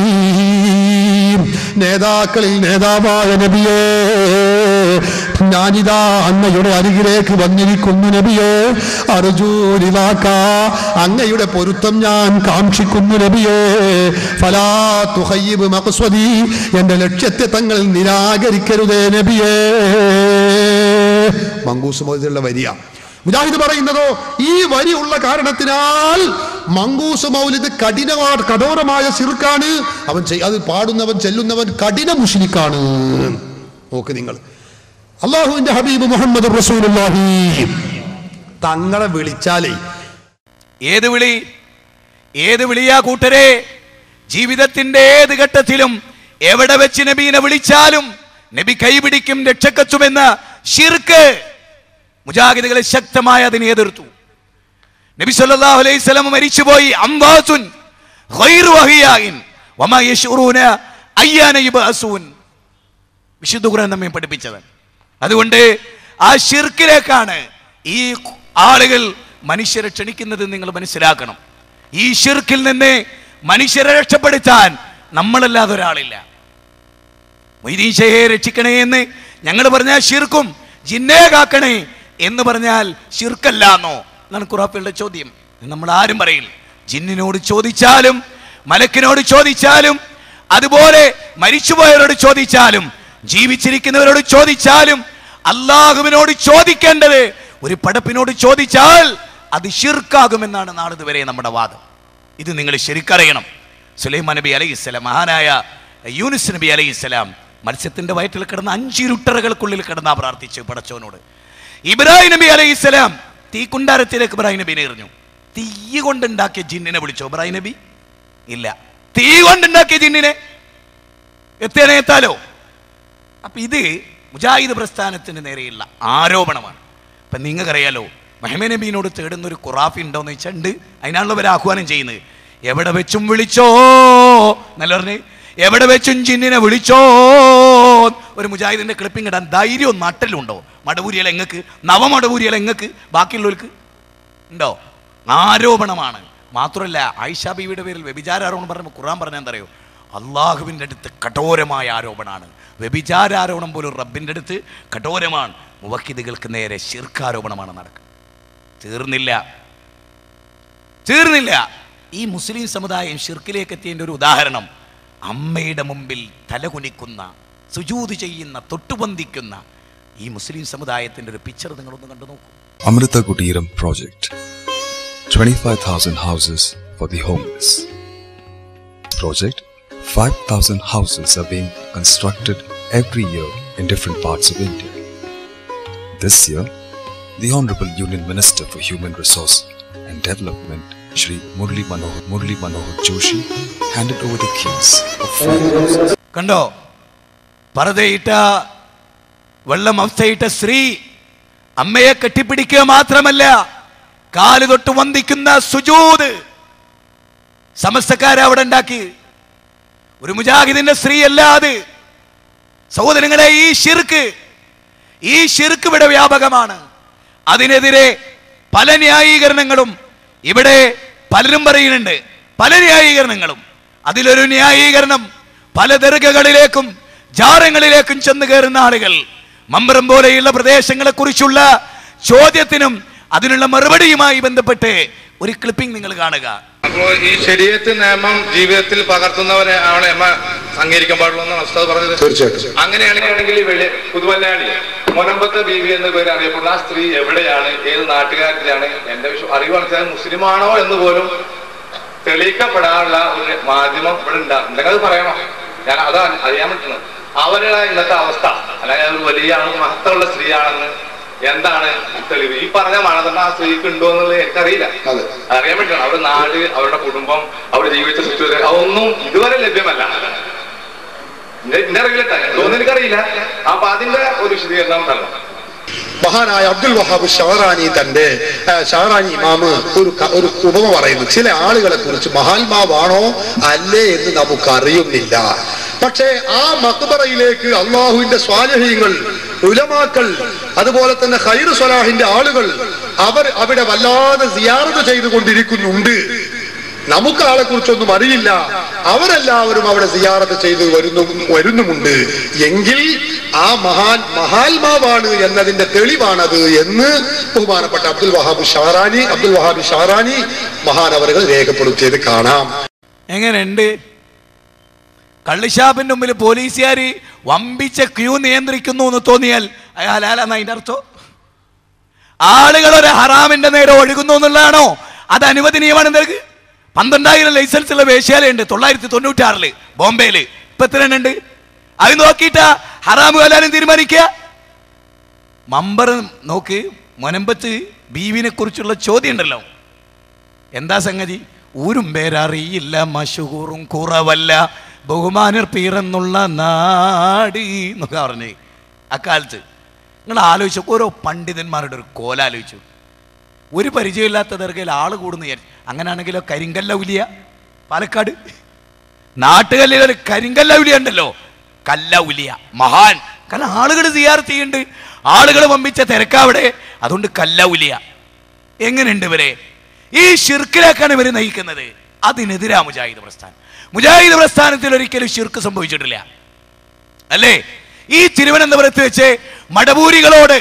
നേതാക്കളിൽ നേതാവായ നബിയേ ഞാനിതാ അങ്ങയുടെ അരികിലേക്ക് വന്നിരിക്കുന്നു നബിയേ അർജൂരിലാക്ക അങ്ങയുടെ പൊരുത്തം ഞാൻ കാക്ഷിക്കുന്നു നബിയേ ഫലാ തുഹയ്യിബ് മഖ്സ്വദി എന്റെ ലക്ഷ്യത്തെ തങ്ങൾ നിരാകരിക്കരുതേ നബിയേ മങ്കൂസ് മൗലിദുള്ള വരിയ മുജാഹിദ് പറയുന്നതോ ഈ വരി ഉള്ള കാരണത്തിനാൽ മങ്കൂസ് മൗലിദ് കഠിന കഠോരമായ സിർക്കാണ് അവൻ ചെയ്- അത് പാടുന്നവൻ ചെല്ലുന്നവൻ കഠിന മുഷിനിക്കാണ് നോക്ക് നിങ്ങൾ അള്ളാഹുവിന്റെ ഹബീബ് മുഹമ്മദ് റസൂലുള്ളാഹി തങ്ങളെ വിളിച്ചാലേ ഏത് വിളി ഏത് വിളിയാ കൂട്ടരെ ജീവിതത്തിന്റെ ഏത് ഘട്ടത്തിലും എവിടെ വെച്ച് നബീനെ വിളിച്ചാലും നബി കൈപിടിക്കും രക്ഷക്കച്ചുമെന്ന് ഷിർക്ക് മുജാഹിദുകളെ ശക്തമായി അതിനെ എതിർത്തു നബി സല്ലല്ലാഹു അലൈഹി വസല്ലം മരിച്ചുപോയി അംവാസുൻ ഖൈറു അഹിയായിൻ വമാ യശൂറൂന അയ്യാന യുബഅസൂൻ വിശുദ്ധ ഖുർആൻ നമ്മെ പഠിപ്പിച്ചത് അതുകൊണ്ട് ആ ഷിർക്കിലേക്കാണ് ഈ ആളുകൾ മനുഷ്യരെ ക്ഷണിക്കുന്നത് നിങ്ങൾ മനസ്സിലാക്കണം ഈ ഷിർക്കിൽ നിന്ന് മനുഷ്യരെ രക്ഷപ്പെടുത്താൻ നമ്മളല്ലാതെ ഒരാളില്ല മൊയ്തീശയെ രക്ഷിക്കണേ എന്ന് ഞങ്ങൾ പറഞ്ഞാൽ ഷിർക്കും ജിന്നെ കാക്കണേ എന്ന് പറഞ്ഞാൽ ഷിർക്കല്ല എന്നോ എന്നാണ് ഖുറാഫിയുടെ ചോദ്യം ഇത് നമ്മൾ ആരും പറയില്ല ജിന്നിനോട് ചോദിച്ചാലും മലക്കിനോട് ചോദിച്ചാലും അതുപോലെ മരിച്ചുപോയവരോട് ചോദിച്ചാലും ജീവിച്ചിരിക്കുന്നവരോട് ചോദിച്ചാലും അള്ളാഹുവിനോട് ചോദിക്കേണ്ടത് ഒരു പടപ്പിനോട് ചോദിച്ചാൽ അത് ഷിർക്കാകുമെന്നാണ് നാളിതുവരെ നമ്മുടെ വാദം ഇത് നിങ്ങൾ ശരിക്കറിയണം സുലൈമാൻ നബി അലൈഹി സ്വലാം മഹാനായ യൂനിസ് നബി അലൈഹി സ്വലാം മത്സ്യത്തിന്റെ വയറ്റിൽ കിടന്ന അഞ്ചിരുട്ടറകൾക്കുള്ളിൽ കിടന്നാ പ്രാർത്ഥിച്ചു പടച്ചോനോട് ഇബ്രാഹിം നബി അലൈഹി സ്വലാം തീക്കുണ്ടാരത്തിലേക്ക് ഇബ്രാഹിം നബിനെ എറിഞ്ഞു തീ കൊണ്ടുണ്ടാക്കിയ ജിന്നിനെ വിളിച്ചോ ഇബ്രാഹിം നബി ഇല്ല തീ കൊണ്ടുണ്ടാക്കിയ ജിന്നിനെ എത്തേനെ എത്താലോ അപ്പൊ ഇത് മുജാഹിദ് പ്രസ്ഥാനത്തിന് നേരെയുള്ള ആരോപണമാണ് ഇപ്പൊ നിങ്ങൾക്കറിയാലോ മെഹമ്മദ് നബീനോട് തേടുന്ന ഒരു ഖുറാഫി ഉണ്ടോന്ന് വെച്ചാൽ ഉണ്ട് അതിനാണല്ലോ ഇവർ ആഹ്വാനം ചെയ്യുന്നത് എവിടെ വെച്ചും വിളിച്ചോ എന്നല്ല പറഞ്ഞ് എവിടെ വെച്ചും ജിന്നിനെ വിളിച്ചോ ഒരു മുജാഹിദിന്റെ ക്ലിപ്പിംഗ് ഇടാൻ ധൈര്യവും നട്ടലുണ്ടോ മടവൂരിയല എങ്ങക്ക് നവമടവൂരിയല എങ്ങക്ക് ബാക്കിയുള്ളവർക്ക് ഉണ്ടോ ആരോപണമാണ് മാത്രമല്ല ആയിഷ ബീവിയുടെ പേരിൽ വ്യഭിചാരോപണം പറയുമ്പോൾ ഖുറാൻ പറഞ്ഞാൽ എന്താ അറിയോ അള്ളാഹുവിൻ്റെ അടുത്ത് കഠോരമായ ആരോപണമാണ് വ്യഭിചാരോപണം പോലും റബ്ബിൻ്റെ അടുത്ത് കഠോരമാണ് മുവക്കിദുകൾക്ക് നേരെ ശീർക്കാരോപണമാണ് നടക്കുക തീർന്നില്ല തീർന്നില്ല ഈ മുസ്ലിം സമുദായം ഷിർക്കിലേക്ക് എത്തിയതിൻ്റെ ഒരു ഉദാഹരണം അമ്മയുടെ മുമ്പിൽ തലകുനിക്കുന്ന സുജൂത് ചെയ്യുന്ന തൊട്ടുബന്ധിക്കുന്ന ഈ മുസ്ലിം സമുദായത്തിൻ്റെ ഒരു പിക്ചർ നിങ്ങളൊന്ന് കണ്ടു നോക്കൂ Amrita Kutiram Project 25,000 houses for the homeless. Project 5,000 houses are being constructed every year in different parts of India. This year, the Honorable Union Minister for Human Resource and Development, Shri Murli Manohar, Murli Manohar Joshi, handed over the keys of five houses. കണ്ടോ പർദ്ദയിട്ട വെള്ളം അവസ്ഥയിട്ട സ്ത്രീ അമ്മയെ കെട്ടിപ്പിടിക്കുക മാത്രമല്ല കാല് തൊട്ട് വന്ദിക്കുന്ന സുജൂത് സമസ്തക്കാരെ അവിടെ ഉണ്ടാക്കി ഒരു മുജാഹിദിന്റെ സ്ത്രീ അല്ലാതെ സഹോദരങ്ങളെ ഈ ഷിർക്ക് ഈ ഷിർക്ക് ഇവിടെ വ്യാപകമാണ് അതിനെതിരെ പല ന്യായീകരണങ്ങളും ഇവിടെ പലരും പറയുന്നുണ്ട് പല ന്യായീകരണങ്ങളും അതിലൊരു ന്യായീകരണം പല ദർഗകളിലേക്കും ജാറങ്ങളിലേക്കും ചെന്ന് കയറുന്ന ആളുകൾ മമ്പറം പോലെയുള്ള പ്രദേശങ്ങളെ കുറിച്ചുള്ള ചോദ്യത്തിനും അതിനുള്ള മറുപടിയുമായി ബന്ധപ്പെട്ട് ഒരു ക്ലിപ്പിംഗ് നിങ്ങൾ കാണുക അപ്പോ ഈ ശരീരത്തിൽ നിയമം ജീവിതത്തിൽ പകർത്തുന്നവരെ ആണ് എമ്മ അംഗീകരിക്കാൻ പാടുള്ളൂ എന്നാണ് ഉസ്താദ് പറഞ്ഞത് തീർച്ചയായിട്ടും അങ്ങനെയാണെങ്കിൽ വെളി പുതുമലയാളി മുനമ്പത്തെ ബീവി എന്ന പേര് അറിയപ്പെടുന്ന ആ സ്ത്രീ എവിടെയാണ് ഏത് നാട്ടുകാരത്തിലാണ് എന്റെ വിശ്വ അറിവ് മനസ്സിലായ മുസ്ലിമാണോ എന്ന് പോലും തെളിയിക്കപ്പെടാനുള്ള ഒരു മാധ്യമം ഇവിടെ ഉണ്ടാ ഉണ്ടെങ്കിൽ അത് പറയണം ഞാൻ അതാണ് അറിയാൻ പറ്റുന്നത് അവരുടെ ഇന്നത്തെ അവസ്ഥ അല്ലെങ്കിൽ ഒരു വലിയ ആൾ മഹത്വമുള്ള സ്ത്രീയാണെന്ന് എന്താണ് തെളിവ് ഈ പറഞ്ഞ മാനദണ്ഡം ആ സ്ത്രീക്ക് ഉണ്ടോ എന്നുള്ളത് എനിക്കറിയില്ല അതെ. അറിയാൻ പറ്റണം അവരുടെ നാട് അവരുടെ കുടുംബം അവർ ജീവിച്ച ചുറ്റുപാട് അതൊന്നും ഇതുവരെ ലഭ്യമല്ല എന്റെ എന്റെ അറിവില്ല എന്തോന്ന് എനിക്കറിയില്ല അപ്പൊ അതിന്റെ ഒരു വിശദീകരണം തരണം മഹാനായ അബ്ദുൽ വഹാബ് ഷഹറാനി തന്റെ ആ, ഷഹറാനി ഇമാമ് ഒരു ക- ഒരു ഉപമ പറയുന്നു ചില ആളുകളെ കുറിച്ച് മഹാത്മാവാണോ അല്ലേ എന്ന് നമുക്ക് അറിയുന്നില്ല പക്ഷേ ആ മക്ബറയിലേക്ക് അള്ളാഹുവിന്റെ സ്വാലഹ്യങ്ങൾ ഉലമാക്കൾ അതുപോലെ തന്നെ ഖൈറു സ്വലാഹിന്റെ ആളുകൾ അവർ അവിടെ വല്ലാതെ സിയാറത്ത് ചെയ്തുകൊണ്ടിരിക്കുന്നുണ്ട് നമുക്ക് ആളെ കുറിച്ചൊന്നും അറിയില്ല അവരെല്ലാവരും അവിടെ സിയാറത്ത് ചെയ്ത് വരുന്നു വരുന്നുമുണ്ട് എങ്കിൽ ആ മഹാൻ മഹാത്മാവാണ് എന്നതിന്റെ തെളിവാണത് എന്ന് ബഹുമാനപ്പെട്ട അബ്ദുൽ വഹാബ് ഷാറാനി അബ്ദുൽ വഹാബ് ഷാറാനി മഹാനവറുകൾ രേഖപ്പെടുത്തിയത് കാണാം എങ്ങനെയുണ്ട് കള്ളിഷാപ്പിന്റെ മുമ്പിൽ പോലീസുകാർ വമ്പിച്ച ക്യൂ നിയന്ത്രിക്കുന്നു എന്ന് തോന്നിയാൽ അയാൾ ആലാന്ന് അതിന്റെ അർത്ഥം ആളുകൾ ഒരു ഹറാമിന്റെ നേരെ ഒഴുകുന്നു എന്നുള്ളതാണോ അത് അനുവദനീയമാണ് എന്തൊക്കെ പന്ത്രണ്ടായിരം ലൈസൻസ് ഉള്ള വേശ്യാലയുണ്ട് തൊള്ളായിരത്തി തൊണ്ണൂറ്റാറില് ബോംബെയില് ഇപ്പൊ എത്ര എണ്ണം ഉണ്ട് അത് നോക്കിയിട്ടാ ഹറാമ് കലാനും തീരുമാനിക്കുക മമ്പർ നോക്ക് മൊനമ്പത്ത് ബീവിനെ കുറിച്ചുള്ള ചോദ്യം ഉണ്ടല്ലോ എന്താ സംഗതി ഊരും പേരറിയില്ല മഷുകൂറും കുറവല്ല ബഹുമാനർ പീറെന്നുള്ള നാട് എന്നൊക്കെ പറഞ്ഞേ അക്കാലത്ത് നിങ്ങൾ ആലോചിച്ചു ഓരോ പണ്ഡിതന്മാരുടെ ഒരു കോലാലോചിച്ചു ഒരു പരിചയമില്ലാത്ത ദർഗയിൽ ആള് കൂടുന്നു വിചാരിച്ചു അങ്ങനെയാണെങ്കിലോ കരിങ്കല്ല ഉലിയ പാലക്കാട് നാട്ടുകല്ലിൽ ഒരു കരിങ്കല്ല ഉലിയ ഉണ്ടല്ലോ കല്ല ഉലിയ മഹാൻ കാരണം ആളുകൾ സിയാർത്ത് ചെയ്യുന്നുണ്ട് ആളുകൾ വമ്പിച്ച തിരക്കാവിടെ അതുകൊണ്ട് കല്ല ഉലിയ എങ്ങനെയുണ്ട് ഇവരെ ഈ ഷിർക്കിലേക്കാണ് ഇവർ നയിക്കുന്നത് അതിനെതിരാ മുജാഹിദ് പ്രസ്ഥാനം മുജാഹിദ് പ്രസ്ഥാനത്തിൽ ഒരിക്കലും ഷിർക്ക് സംഭവിച്ചിട്ടില്ല അല്ലേ ഈ തിരുവനന്തപുരത്ത് വെച്ച് മടവൂരികളോട്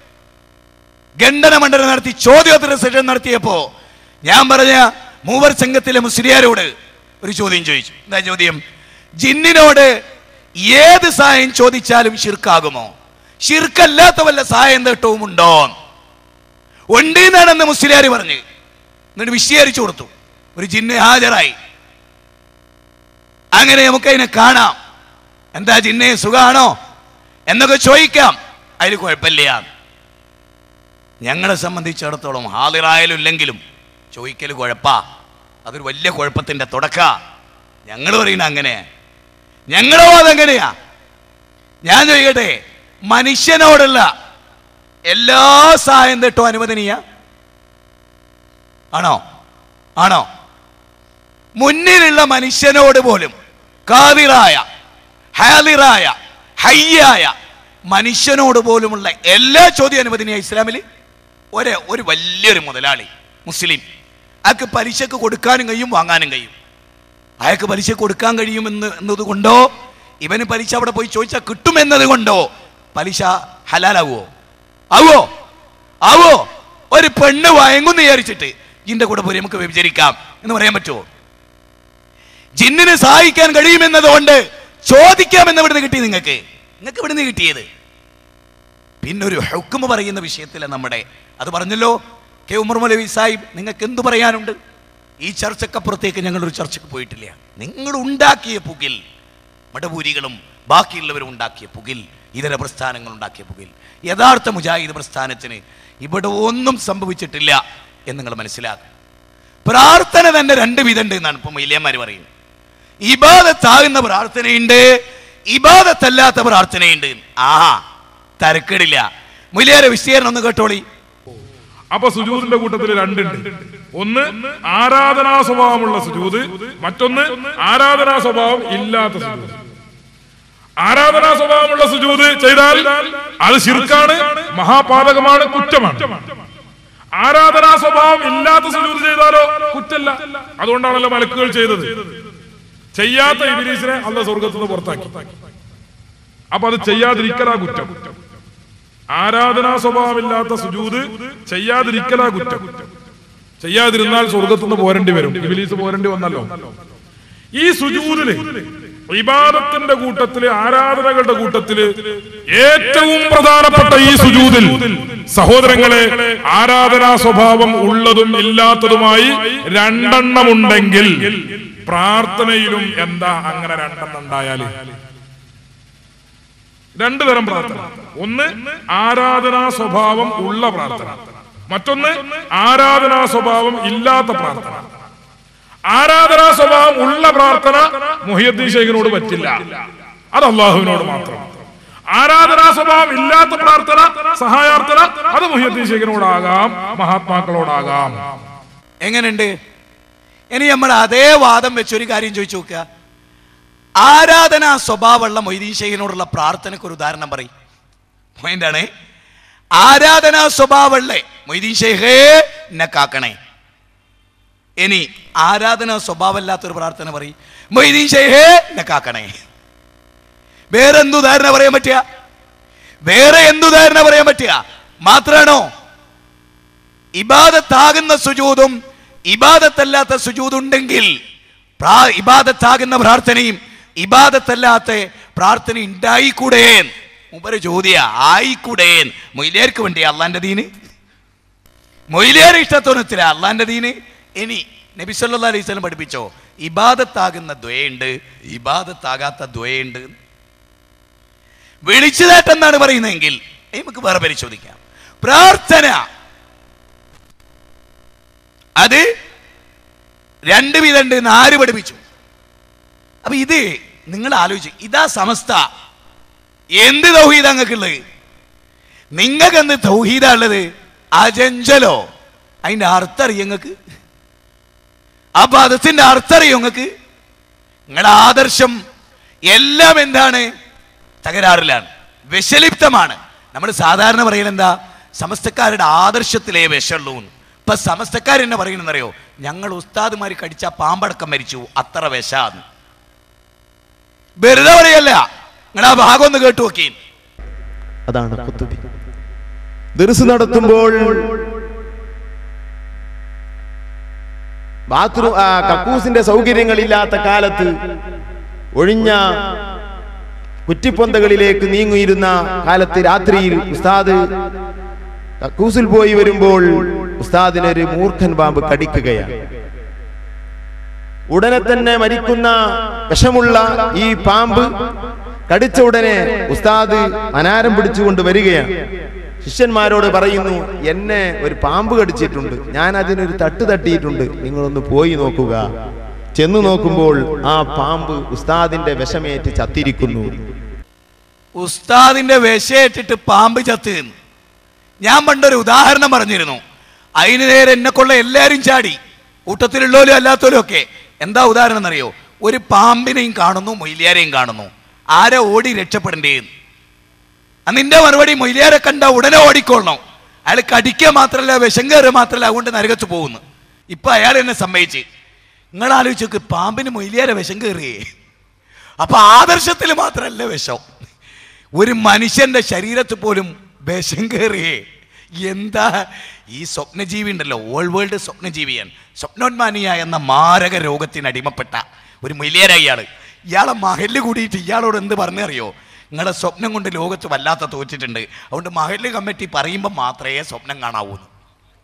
ഖണ്ഡന മണ്ഡലം നടത്തി ചോദ്യോത്തര സെഷൻ നടത്തിയപ്പോ ഞാൻ പറഞ്ഞ മൂവർ സംഘത്തിലെ മുസ്ലിയാരോട് ഒരു ചോദ്യം ചോദിച്ചു എന്താ ചോദ്യം ജിന്നിനോട് ഏത് സഹായം ചോദിച്ചാലും ഷിർക്കാകുമോ ഷിർക്കല്ലാത്ത വല്ല സഹായം തേട്ടവും ഉണ്ടോ ഉണ്ട് എന്നാണെന്ന് മുസ്ലിയാർ പറഞ്ഞു എന്നിട്ട് വിശദീകരിച്ചു കൊടുത്തു ഒരു ജിന്ന് ഹാജരായി അങ്ങനെ നമുക്ക് അതിനെ കാണാം എന്താ ജിന്നെ സുഖാണോ എന്നൊക്കെ ചോദിക്കാം അതിൽ കുഴപ്പമില്ല ഞങ്ങളെ സംബന്ധിച്ചിടത്തോളം ഹാളിറായാലും ഇല്ലെങ്കിലും ചോദിക്കൽ കുഴപ്പാ അതൊരു വലിയ കുഴപ്പത്തിന്റെ തുടക്ക ഞങ്ങൾ പറയുന്ന അങ്ങനെ ഞങ്ങളോ അതെങ്ങനെയാ ഞാൻ ചോദിക്കട്ടെ മനുഷ്യനോടുള്ള എല്ലാ സഹായം തെട്ടോ അനുവദനീയ ആണോ ആണോ മുന്നിലുള്ള മനുഷ്യനോട് പോലും കാതിറായ ഹാലിറായ ഹയ്യായ മനുഷ്യനോട് പോലുമുള്ള എല്ലാ ചോദ്യം അനുവദനീയ ഇസ്ലാമിൽ ഒരേ ഒരു വലിയൊരു മുതലാളി മുസ്ലിം അയാൾക്ക് പലിശക്ക് കൊടുക്കാനും കഴിയും വാങ്ങാനും കഴിയും അയാൾക്ക് പലിശ കൊടുക്കാൻ കഴിയുമെന്ന് എന്നത് കൊണ്ടോ ഇവന് പലിശ അവിടെ പോയി ചോദിച്ചാൽ കിട്ടുമെന്നത് കൊണ്ടോ പലിശ ഹലാലാവോ ആവോ ആവോ ഒരു പെണ്ണ് വയങ്ങുന്ന് വിചാരിച്ചിട്ട് ഇതിന്റെ കൂടെ പോയി നമുക്ക് വ്യഭിചരിക്കാം എന്ന് പറയാൻ പറ്റുമോ ജിന്നിന് സഹായിക്കാൻ കഴിയുമെന്നത് കൊണ്ട് ചോദിക്കാമെന്ന് ഇവിടുന്ന് കിട്ടി നിങ്ങൾക്ക് നിങ്ങൾക്ക് ഇവിടുന്ന് കിട്ടിയത് പിന്നെ ഒരു ഹുക്കുമ പറയുന്ന വിഷയത്തിലെ നമ്മുടെ അത് പറഞ്ഞല്ലോ കെ ഉമർ മൗലവി സാഹിബ് നിങ്ങൾക്ക് എന്തു പറയാനുണ്ട് ഈ ചർച്ചക്കപ്പുറത്തേക്ക് ഞങ്ങളൊരു ചർച്ചയ്ക്ക് പോയിട്ടില്ല നിങ്ങൾ ഉണ്ടാക്കിയ പുകിൽ മടപൂരികളും ബാക്കിയുള്ളവരും ഉണ്ടാക്കിയ പുകിൽ ഇതര പ്രസ്ഥാനങ്ങൾ ഉണ്ടാക്കിയ പുകിൽ യഥാർത്ഥ മുജാഹിദ് പ്രസ്ഥാനത്തിന് ഇവിടെ ഒന്നും സംഭവിച്ചിട്ടില്ല എന്ന് നിങ്ങൾ മനസ്സിലാക്കും പ്രാർത്ഥന തന്നെ രണ്ട് വിധമുണ്ട് എന്നാണ് ഇപ്പം മൈലിയന്മാർ പറയുന്നത് ഇബാദത്താകുന്ന പ്രാർത്ഥനയുണ്ട് ഇബാദത്തല്ലാത്ത പ്രാർത്ഥനയുണ്ട് ആഹാ തരക്കേടില്ല മുയിലേറെ വിശദീകരണം ഒന്ന് കേട്ടോളി അപ്പൊ സുജൂദിന്റെ കൂട്ടത്തിൽ രണ്ടുണ്ട് ഒന്ന് ആരാധനാ സ്വഭാവമുള്ള സുജൂദ് മറ്റൊന്ന് ആരാധനാ സ്വഭാവം ഇല്ലാത്ത സുജൂദ് ആരാധനാ സ്വഭാവമുള്ള സുജൂദ് ചെയ്താൽ അത് ശിർക്കാണ് മഹാപാതകമാണ് കുറ്റമാണ് ആരാധനാ സ്വഭാവം ഇല്ലാത്ത സുജൂദ് ചെയ്താലോ കുറ്റല്ല അതുകൊണ്ടാണല്ലോ മലക്കുകൾ ചെയ്തത് ചെയ്യാത്ത ഇബിലീസിനെ അല്ല സ്വർഗത്തിൽ നിന്ന് പുറത്താക്കി അപ്പൊ അത് ചെയ്യാതിരിക്കലാ കുറ്റം ആരാധനാ സ്വഭാവമില്ലാത്ത സുജൂത് ചെയ്യാതിരിക്കലാ കുറ്റം ചെയ്യാതിരുന്നാൽ സ്വർഗത്തുനിന്ന് പോരേണ്ടി വരും ഇബിലീസ് പോരേണ്ടി വന്നല്ലോ ഈ സുജൂതില് ഇബാദത്തിന്റെ കൂട്ടത്തില് ആരാധനകളുടെ കൂട്ടത്തില് ഏറ്റവും പ്രധാനപ്പെട്ട ഈ സുജൂതിൽ സഹോദരങ്ങളെ ആരാധനാ സ്വഭാവം ഉള്ളതും ഇല്ലാത്തതുമായി രണ്ടെണ്ണം ഉണ്ടെങ്കിൽ പ്രാർത്ഥനയിലും എന്താ അങ്ങനെ രണ്ടെണ്ണം ഉണ്ടായാല് രണ്ടു തരം പ്രാർത്ഥന ഒന്ന് ആരാധനാ സ്വഭാവം ഉള്ള പ്രാർത്ഥന മറ്റൊന്ന് ആരാധനാ സ്വഭാവം ഇല്ലാത്ത പ്രാർത്ഥന ആരാധനാ സ്വഭാവം ഉള്ള പ്രാർത്ഥന മുഹിയദ്ദീൻ ഷെയ്ഖിനോട് പറ്റില്ല അത് അള്ളാഹുവിനോട് മാത്രം ആരാധനാ സ്വഭാവം ഇല്ലാത്ത പ്രാർത്ഥന സഹായാർത്ഥന അത് മുഹിയദ്ദീൻ ഷെയ്ഖിനോടാകാം മഹാത്മാക്കളോടാകാം എങ്ങനെയുണ്ട് ഇനി നമ്മൾ അതേ വാദം വെച്ചൊരു കാര്യം ചോദിച്ചു നോക്കുക ആരാധനാ സ്വഭാവമുള്ള മൊയ്തീൻ ഷെയ്ഖിനോടുള്ള പ്രാർത്ഥനയ്ക്ക് ഒരു ഉദാഹരണം പറയും പോയിന്റാണ് ആരാധനാ സ്വഭാവമുള്ള മൊയ്തീൻ ഷെയ്ഖേ എന്നെ കാക്കണേ ഇനി ആരാധനാ സ്വഭാവമില്ലാത്തൊരു പ്രാർത്ഥന പറയും മൊയ്തീൻ ഷെയ്ഖേ എന്നെ കാക്കണേ വേറെ എന്ത് ഉദാഹരണം പറയാൻ പറ്റുക വേറെ എന്ത് ഉദാഹരണം പറയാൻ പറ്റുക മാത്രാണോ ഇബാദത്താകുന്ന സുജൂതും ഇബാദത്തല്ലാത്ത സുജൂതുണ്ടെങ്കിൽ പ്രാ- ഇബാദത്താകുന്ന പ്രാർത്ഥനയും ഇബാദത്തല്ലാത്ത പ്രാർത്ഥന ഉണ്ടായിക്കൂടേ മുമ്പൊരു ചോദ്യ ആയിക്കൂടേ മൊയിലേർക്ക് വേണ്ടി അള്ളാന്റെ ദീന് മൊയിലേറെ ഇഷ്ടത്തോന്നത്തില്ല അള്ളാന്റെ ദീന് ഇനി നബി സല്ലാ അലൈഹി സ്വലം പഠിപ്പിച്ചോ ഇബാദത്താകുന്ന ദ്വയുണ്ട് ഇബാദത്താകാത്ത ദ്വയുണ്ട് വിളിച്ചതായിട്ടെന്നാണ് പറയുന്നതെങ്കിൽ നമുക്ക് വേറെ പരിശോധിക്കാം പ്രാർത്ഥന അത് രണ്ട് വിധമുണ്ട് എന്ന് ആര് പഠിപ്പിച്ചു അപ്പൊ ഇത് നിങ്ങൾ ആലോചിച്ചു ഇതാ സമസ്ത എന്ത് തൗഹീദ നിങ്ങൾക്കുള്ളത് നിങ്ങൾക്ക് എന്ത് തൗഹീദ ഉള്ളത് അജഞ്ചലോ അതിന്റെ അർത്ഥം അറിയാം നിങ്ങൾക്ക് ആ പദത്തിന്റെ അർത്ഥം അറിയോ നിങ്ങൾക്ക് നിങ്ങളുടെ ആദർശം എല്ലാം എന്താണ് തകരാറിലാണ് വിഷലിപ്തമാണ് നമ്മൾ സാധാരണ പറയുന്നത് എന്താ സമസ്തക്കാരുടെ ആദർശത്തിലേ വിഷമുള്ളൂ എന്ന്. ഇപ്പൊ സമസ്തക്കാർ എന്നെ പറയുന്നറിയോ ഞങ്ങൾ ഉസ്താദുമാർ കടിച്ച പാമ്പടക്കം മരിച്ചു അത്ര വിഷാന്ന് വെറുതെ പറയല്ല നിങ്ങൾ ആ ഭാഗം ഒന്ന് കേട്ടു നോക്കി അതാണ് കുത്തുബി ദർസ് നടത്തുമ്പോൾ ബാത്റൂം ആ, കക്കൂസിന്റെ സൗകര്യങ്ങളില്ലാത്ത കാലത്ത് ഒഴിഞ്ഞ കുറ്റിപ്പൊന്തകളിലേക്ക് നീങ്ങിയിരുന്ന കാലത്ത് രാത്രിയിൽ ഉസ്താദ് കക്കൂസിൽ പോയി വരുമ്പോൾ ഉസ്താദിനെ ഒരു മൂർഖൻ പാമ്പ് കടിക്കുകയാണ് ഉടനെ തന്നെ മരിക്കുന്ന വിഷമുള്ള ഈ പാമ്പ് കടിച്ച ഉടനെ ഉസ്താദ് അനാരം പിടിച്ചുകൊണ്ട് വരികയാണ് ശിഷ്യന്മാരോട് പറയുന്നു എന്നെ ഒരു പാമ്പ് കടിച്ചിട്ടുണ്ട് ഞാൻ അതിനൊരു തട്ട് തട്ടിയിട്ടുണ്ട് നിങ്ങളൊന്ന് പോയി നോക്കുക ചെന്ന് നോക്കുമ്പോൾ ആ പാമ്പ് ഉസ്താദിന്റെ വിഷമേറ്റ് ചത്തിരിക്കുന്നു ഉസ്താദിന്റെ വിഷയിട്ടിട്ട് പാമ്പ് ചത്ത് എന്ന്. ഞാൻ പണ്ടൊരു ഉദാഹരണം പറഞ്ഞിരുന്നു അതിന് നേരെ എന്നെ കൊള്ള എല്ലാവരും ചാടി കൂട്ടത്തിലുള്ളവരും അല്ലാത്തവരും ഒക്കെ എന്താ ഉദാഹരണം എന്നറിയോ ഒരു പാമ്പിനെയും കാണുന്നു മൊയിലിയാരെയും കാണുന്നു ആരെ ഓടി രക്ഷപ്പെടണ്ടേ നിന്റെ മറുപടി മൊയിലിയാരെ കണ്ട ഉടനെ ഓടിക്കൊള്ളണം അയാൾ കടിക്കുക മാത്രമല്ല വിഷം കയറുക മാത്രമല്ല അതുകൊണ്ട് നരകത്ത് പോകുന്നു ഇപ്പൊ അയാൾ എന്നെ സമ്മതിച്ച് നിങ്ങൾ ആലോചിച്ച് നോക്ക് പാമ്പിന് മൊയിലിയാരെ വിഷം കയറിയേ അപ്പൊ ആദർശത്തിൽ മാത്രമല്ല വിഷം ഒരു മനുഷ്യന്റെ ശരീരത്തിൽ പോലും വിഷം കയറിയേ എന്താ ഈ സ്വപ്നജീവി ഉണ്ടല്ലോ ഓൾ വേൾഡ് സ്വപ്നജീവിയാണ് സ്വപ്നോന്മാനിയ എന്ന മാരക രോഗത്തിന് അടിമപ്പെട്ട ഒരു മില്യനായി ഇയാള് ഇയാളെ മഹല് കൂടിയിട്ട് ഇയാളോട് എന്ത് പറഞ്ഞറിയോ നിങ്ങളുടെ സ്വപ്നം കൊണ്ട് ലോകത്ത് വല്ലാത്ത തോറ്റിട്ടുണ്ട് അതുകൊണ്ട് മഹല് കമ്മിറ്റി പറയുമ്പോൾ മാത്രമേ സ്വപ്നം കാണാവൂ എന്ന്.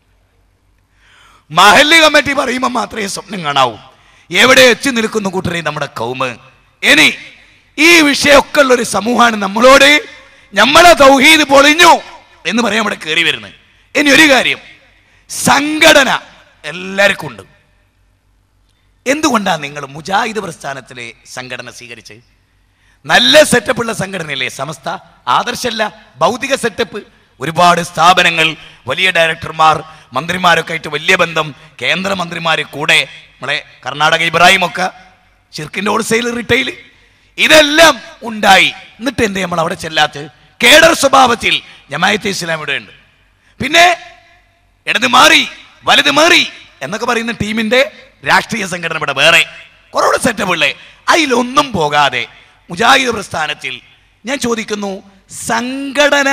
മഹല് കമ്മിറ്റി പറയുമ്പോൾ മാത്രമേ സ്വപ്നം കാണാവൂ എവിടെ എത്തി നിൽക്കുന്നു കൂട്ടരെ നമ്മുടെ കൗമ് ഇനി ഈ വിഷയമൊക്കെ ഉള്ള ഒരു സമൂഹമാണ് നമ്മളോട് നമ്മളെ തൗഹീദ് പൊളിഞ്ഞു എന്ന് പറയാൻ ഇവിടെ കയറി വരുന്നത് ഇനി ഒരു കാര്യം സംഘടന എല്ലാവർക്കും ഉണ്ട് എന്തുകൊണ്ടാണ് നിങ്ങൾ മുജാഹിദ് പ്രസ്ഥാനത്തിലെ സംഘടന സ്വീകരിച്ച് നല്ല സെറ്റപ്പ് ഉള്ള സംഘടനയല്ലേ സമസ്ത ആദർശമല്ല ഭൗതിക സെറ്റപ്പ് ഒരുപാട് സ്ഥാപനങ്ങൾ വലിയ ഡയറക്ടർമാർ മന്ത്രിമാരൊക്കെ ആയിട്ട് വലിയ ബന്ധം കേന്ദ്രമന്ത്രിമാർ കൂടെ നമ്മളെ കർണാടക ഇബ്രാഹിം ഒക്കെ ഷിർക്കിന്റെ ഹോൾസെയിൽ റിറ്റെയിൽ ഇതെല്ലാം ഉണ്ടായി എന്നിട്ട് എന്തേ നമ്മൾ അവിടെ ചെല്ലാത്ത കേഡർ സ്വഭാവത്തിൽ ജമായത്തെ ഇസ്ലാം ഇവിടെ ഉണ്ട് പിന്നെ ഇടത് മാറി വലത് മാറി എന്നൊക്കെ പറയുന്ന ടീമിന്റെ രാഷ്ട്രീയ സംഘടന ഇവിടെ വേറെ കുറവുകൂടെ സെറ്റപ്പ് ഉള്ളേ അതിലൊന്നും പോകാതെ മുജാഹിദ് പ്രസ്ഥാനത്തിൽ ഞാൻ ചോദിക്കുന്നു സംഘടന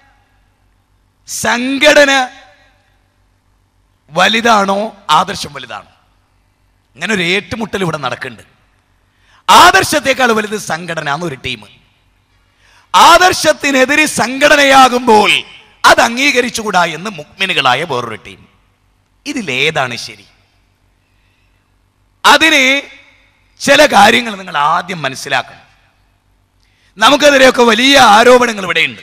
സംഘടന വലുതാണോ ആദർശം വലുതാണോ അങ്ങനെ ഒരു ഏറ്റുമുട്ടൽ ഇവിടെ നടക്കുന്നുണ്ട് ആദർശത്തെക്കാൾ വലുത് സംഘടന എന്നൊരു ടീം ആദർശത്തിനെതിരെ സംഘടനയാകുമ്പോൾ അത് അംഗീകരിച്ചുകൂടാ എന്ന് മുക്മിനുകളായ വേറൊരു ടീം ഇതിലേതാണ് ശരി അതിന് ചില കാര്യങ്ങൾ നിങ്ങൾ ആദ്യം മനസ്സിലാക്കണം നമുക്കെതിരെയൊക്കെ വലിയ ആരോപണങ്ങൾ ഇവിടെയുണ്ട്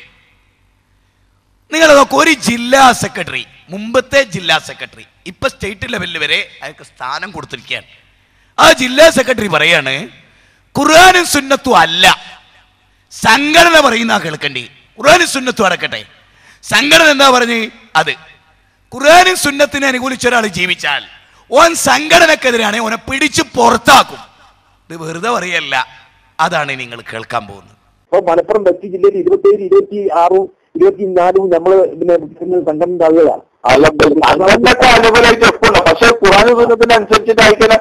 നിങ്ങൾ നോക്കൂ ഒരു ജില്ലാ സെക്രട്ടറി മുമ്പത്തെ ജില്ലാ സെക്രട്ടറി ഇപ്പൊ സ്റ്റേറ്റ് ലെവലിൽ വരെ അയാൾക്ക് സ്ഥാനം കൊടുത്തിരിക്കുകയാണ് ആ ജില്ലാ സെക്രട്ടറി പറയാണ് ഖുർആാനും സുന്നത്തും അല്ല സംഘടന പറയുന്ന കേൾക്കണ്ടി ഖുർആാനും സുന്നത്തും അടക്കട്ടെ സംഘടന എന്താ പറഞ്ഞ് അത് ഖുർആാനും സുന്നത്തിനെ അനുകൂലിച്ച ഒരാൾ ജീവിച്ചാൽ ഓൻ സംഘടനക്കെതിരാണ് ഓനെ പിടിച്ച് പുറത്താക്കും ഇത് വെറുതെ പറയല്ല അതാണ് നിങ്ങൾ കേൾക്കാൻ പോകുന്നത് അപ്പൊ മലപ്പുറം വെസ്റ്റ് ജില്ലയിൽ ഇരുപത്തിയേഴ് ഇരുപത്തി ആറും ഇരുപത്തിനാലും നമ്മള് പിന്നെ പിന്നെ സംഘടന ആളുകളാണ് അല്ല അങ്ങനത്തെ അനുകൂലമായിട്ട് എപ്പോഴും പക്ഷെ ഖുറാൻ അനുസരിച്ചിട്ട് അയക്കുന്ന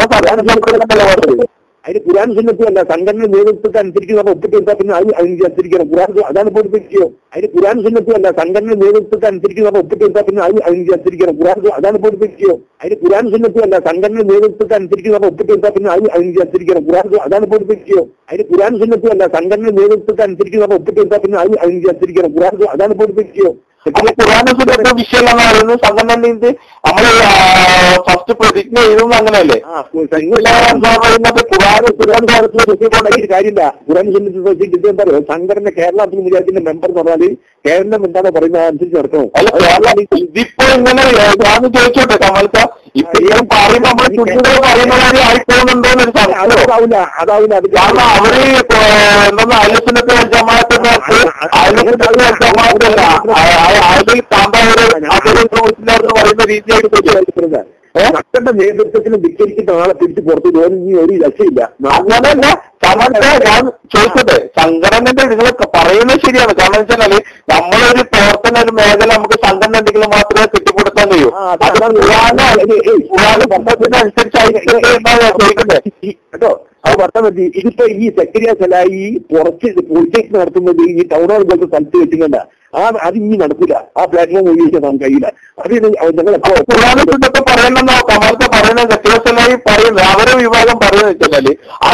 നമ്മൾ അതിന് ഖുരാൻ സുന്നത്തും അല്ല സംഘടന നേതൃത്വത്തെ അനുസരിച്ച് നമ്മൾ ഒപ്പിട്ട് എടുത്താൽ പിന്നെ അത് അനുസരിക്കണം ഖുരാൻ അതാണ് പഠിപ്പിക്കുകയോ അതിന് ഖുരാൻ സുന്നത്തും അല്ല സംഘടന നേതൃത്വത്തെ അനുസരിച്ച് നമ്മൾ ഒപ്പിട്ട് എടുത്താൽ പിന്നെ അത് അനുസരിക്കണം ഖുരാൻ അതാണ് പഠിപ്പിക്കുകയോ അതിന് ഖുരാൻ സുന്നത്തും അല്ല സംഘടന നേതൃത്വത്തെ അനുസരിച്ച് നമ്മൾ ഒപ്പിട്ട് എടുത്താൽ പിന്നെ അത് അനുസരിക്കണം ഖുരാൻ അതാണ് പഠിപ്പിക്കുകയോ അതിന് ഖുരാൻ സുന്നത്തും അല്ല സംഘടന നേതൃത്വത്തെ അനുസരിച്ച് നമ്മൾ ഒപ്പിട്ട് എടുത്താൽ പിന്നെ അത് അനുസരിക്കണം ഖുരാൻ അതാണ് പഠിപ്പിക്കുകയോ ഖുറാൻ സുന്നത്ത് വിഷയം എന്ന് പറയുന്നത് സംഘടനയിൽ നമ്മൾ ഫസ്റ്റ് പ്രതിജ്ഞ എഴുതുന്ന അങ്ങനെയല്ലേ പറയുന്നത് ഖുറാൻ ഖുറാൻ ഒരു കാര്യമില്ല ഖുറാൻ സുന്നത്ത് സൊസൈറ്റി ഇത് എന്താ പറയുക സംഘടന കേരള മുജാഹിദിന്റെ മെമ്പർ എന്ന് പറഞ്ഞാൽ കേരളം എന്താണ് പറയുന്നത് അതനുസരിച്ച് നടക്കണം അല്ല കേരളം ഇതിപ്പോ ഇങ്ങനെ ഞാൻ ചോദിച്ചോട്ടെ കമൽക്ക ഇപ്പൊ ഇങ്ങനെ പറയുമ്പോ നമ്മൾ കുട്ടികൾ പറയുന്ന കാര്യം ആയിപ്പോകുന്നുണ്ടോ എന്നൊരു സംശയം അതാവില്ല അതാവില്ല അത് കാരണം അവര് ഇപ്പൊ എന്തെന്ന് അയലസിനത്തെ ജമാഅത്തിന്റെ അയലസിനത്തെ ജമാഅത്തല്ല അയലിൽ താമ്പാവൂര് അതൊരു മുസ്ലിം പറയുന്ന രീതിയായിട്ട് തോന്നുന്നു. സംഘടന നേതൃത്വത്തിന് ധിക്കരിക്കുന്ന ആളെ തിരിച്ച് പുറത്ത് തോന്നി ഒരു രക്ഷയില്ല അങ്ങനെയല്ല സമരത്തെ ഞാൻ ചോദിച്ചത് സംഘടനന്റെ നിങ്ങൾ പറയുന്നത് ശരിയാണ് കാരണം വെച്ചാല് നമ്മളൊരു പ്രവർത്തന ഒരു മേഖല നമുക്ക് സംഘടന എന്തെങ്കിലും മാത്രമേ കെട്ടിപ്പടുത്താൻ കഴിയൂ അത് ഖുറാന് ഖുറാന് പറഞ്ഞതിനനുസരിച്ചായിരിക്കും എന്നാണ് ഞാൻ ചോദിക്കുന്നത് ഈ- കേട്ടോ അത് പറഞ്ഞാൽ മതി ഇതിപ്പോ ഈ സെക്രട്ടറിയ സലായി പുറത്ത് പൊളിറ്റിക്സ് നടത്തുന്നത് ഈ ടൗൺ ഹാൾ പോലത്തെ സ്ഥലത്ത് വെച്ചിട്ടുണ്ട് ആ അത് ഇനി നടക്കില്ല ആ പ്ലാറ്റ്ഫോം ഉപയോഗിക്കാൻ നമുക്ക് കഴിയില്ല അത് ഇത് ഞങ്ങൾ ഖുറാനെ കുറിച്ചൊക്കെ പറയണമെന്നോ കമലത്തെ പറയുന്ന വ്യത്യാസമായി പറയുന്നത് അവരെ വിഭാഗം പറയുന്നത് വെച്ചാല്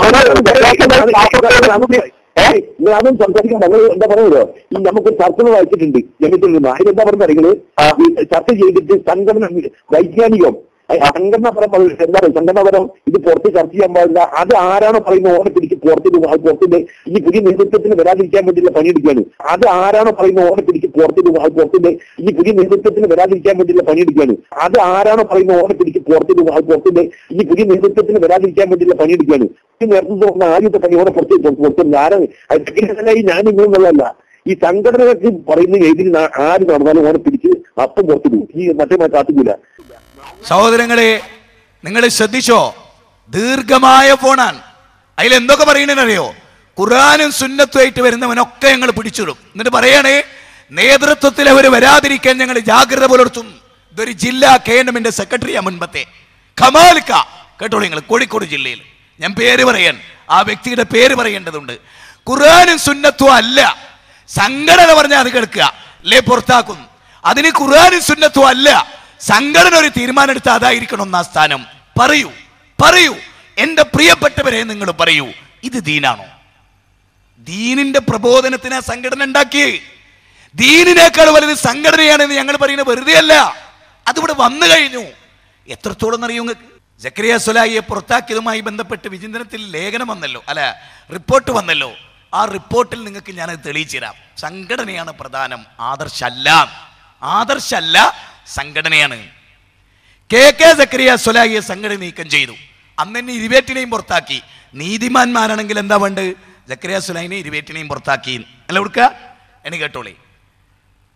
അവര് നിങ്ങൾ അതും സംസാരിക്കാൻ ഞങ്ങൾ എന്താ പറയുന്നത് ഈ നമുക്ക് ചർച്ചകൾ വായിച്ചിട്ടുണ്ട് ജനത്തിൽ നിന്ന് അതിനെന്താ പറഞ്ഞ നിങ്ങള് ഈ ചർച്ച ചെയ്തിട്ട് സംഘടന വൈജ്ഞാനികം അത് സംഘടന പരം എന്താ പറയുക സംഘടനാപരം ഇത് പുറത്ത് ചർച്ച ചെയ്യാൻ പാടില്ല അത് ആരാണോ പറയുന്നത് ഓനെ പിടിച്ച് പുറത്തിട്ട് അത് പുറത്തിന്റെ ഈ പുതിയ നേതൃത്വത്തിന് വരാതിരിക്കാൻ വേണ്ടിയുള്ള പണിയെടുക്കുകയാണ് അത് ആരാണോ പറയുന്നത് ഓനെ പിടിച്ച് പുറത്തിട്ട് അത് പുറത്തിന്റെ ഈ പുതിയ നേതൃത്വത്തിന് വരാതിരിക്കാൻ വേണ്ടിയുള്ള പണിയെടുക്കുകയാണ് അത് ആരാണോ പറയുന്നത് ഓനെ പിടിച്ച് പുറത്തിട്ട് അത് പുറത്തിന്റെ ഈ പുതിയ നേതൃത്വത്തിന് വരാതിരിക്കാൻ വേണ്ടിയുള്ള പണിയെടുക്കുകയാണ് ഈ നേതൃത്വം പറഞ്ഞ ആദ്യത്തെ പണി ഓനെ പുറത്ത് പുറത്തുണ്ട് ആരാണ് അത് ടെക്നിക്കലായി ഞാൻ ഇങ്ങനെയുള്ളതല്ല ഈ സംഘടനകൾക്ക് പറയുന്ന എതിര് നാ- ആര് നടന്നാലും ഓനെ പിടിച്ച് അപ്പം പുറത്തിടും ഈ മറ്റേ കാത്തുകൂല സഹോദരങ്ങളെ നിങ്ങൾ ശ്രദ്ധിച്ചോ ദീർഘമായ ഫോണാണ് അതിൽ എന്തൊക്കെ പറയണെന്നറിയോ ഖുറാനും സുന്നത്തുമായിട്ട് വരുന്നവനൊക്കെ ഞങ്ങൾ പിടിച്ചിടും എന്നിട്ട് പറയണേ നേതൃത്വത്തിൽ അവർ വരാതിരിക്കാൻ ഞങ്ങൾ ജാഗ്രത പുലർത്തും ഇതൊരു ജില്ലാ കെ എൻ എമ്മിന്റെ സെക്രട്ടറിയാ മുൻപത്തെ ഖമാൽക്ക കേട്ടോളൂ നിങ്ങൾ കോഴിക്കോട് ജില്ലയിൽ ഞാൻ പേര് പറയാൻ ആ വ്യക്തിയുടെ പേര് പറയേണ്ടതുണ്ട് ഖുറാനും സുന്നത്തും അല്ല സംഘടന പറഞ്ഞാൽ അത് കേൾക്കുക അല്ലേ പുറത്താക്കും അതിന് ഖുറാനും സുന്നത്തും അല്ല സംഘടന ഒരു തീരുമാനം എടുത്ത അതായിരിക്കണം ഒന്നാം സ്ഥാനം പറയൂ പറയൂ എന്റെ പ്രിയപ്പെട്ടവരെ നിങ്ങൾ പറയൂ ഇത് ദീനാണോ ദീനിന്റെ പ്രബോധനത്തിന് ആ സംഘടന ഉണ്ടാക്കി ദീനിനേക്കാൾ വലുത് സംഘടനയാണെന്ന് ഞങ്ങൾ പറയുന്നത് വെറുതെ അല്ല അതിവിടെ വന്നു കഴിഞ്ഞു എത്രത്തോളം എന്നറിയോ നിങ്ങൾക്ക് ജക്കരിയ സുലായിയെ പുറത്താക്കിയതുമായി ബന്ധപ്പെട്ട് വിചിന്തനത്തിൽ ലേഖനം വന്നല്ലോ അല്ല റിപ്പോർട്ട് വന്നല്ലോ ആ റിപ്പോർട്ടിൽ നിങ്ങൾക്ക് ഞാനത് തെളിയിച്ചു തരാം സംഘടനയാണ് പ്രധാനം ആദർശല്ല ആദർശല്ല സംഘടനയാണ് കെ കെ സക്രിയ സുലായിയെ സംഘടന നീക്കം ചെയ്തു അന്ന് തന്നെ ഇരുവേറ്റിനെയും പുറത്താക്കി നീതിമാന്മാരാണെങ്കിൽ എന്താ വേണ്ട ജക്രിയ സുലായിനെ ഇരുവേറ്റിനെയും പുറത്താക്കി അല്ല കൊടുക്ക എന്ന് കേട്ടോളി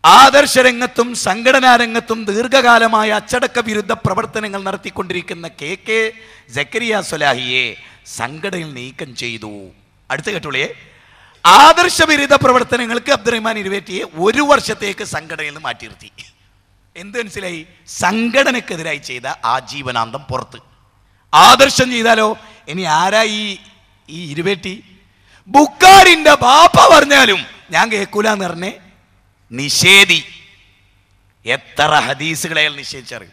ആദർശരംഗത്തും സംഘടനാ രംഗത്തും ദീർഘകാലമായ അച്ചടക്ക വിരുദ്ധ പ്രവർത്തനങ്ങൾ നടത്തിക്കൊണ്ടിരിക്കുന്ന കെ കെ ജക്കരിയ സൊലാഹിയെ സംഘടനയിൽ നീക്കം ചെയ്തു അടുത്ത കേട്ടോളിയെ ആദർശ വിരുദ്ധ പ്രവർത്തനങ്ങൾക്ക് അബ്ദുറഹ്മാൻ ഇരുവേറ്റിയെ ഒരു വർഷത്തേക്ക് സംഘടനയിൽ നിന്ന് മാറ്റി നിർത്തി എന്ത് മനസ്സിലായി സംഘടനക്കെതിരായി ചെയ്ത ആജീവനാന്തം പുറത്ത് ആദർശം ചെയ്താലോ ഇനി ആരാ ഈ ഈ ഇരുവേറ്റി ബുക്കാരിന്റെ ബാപ്പ പറഞ്ഞാലും ഞാൻ കേൾക്കൂലെന്ന് പറഞ്ഞേ നിഷേധി എത്ര ഹദീസുകളെ അയാൾ നിഷേധിച്ചറിയും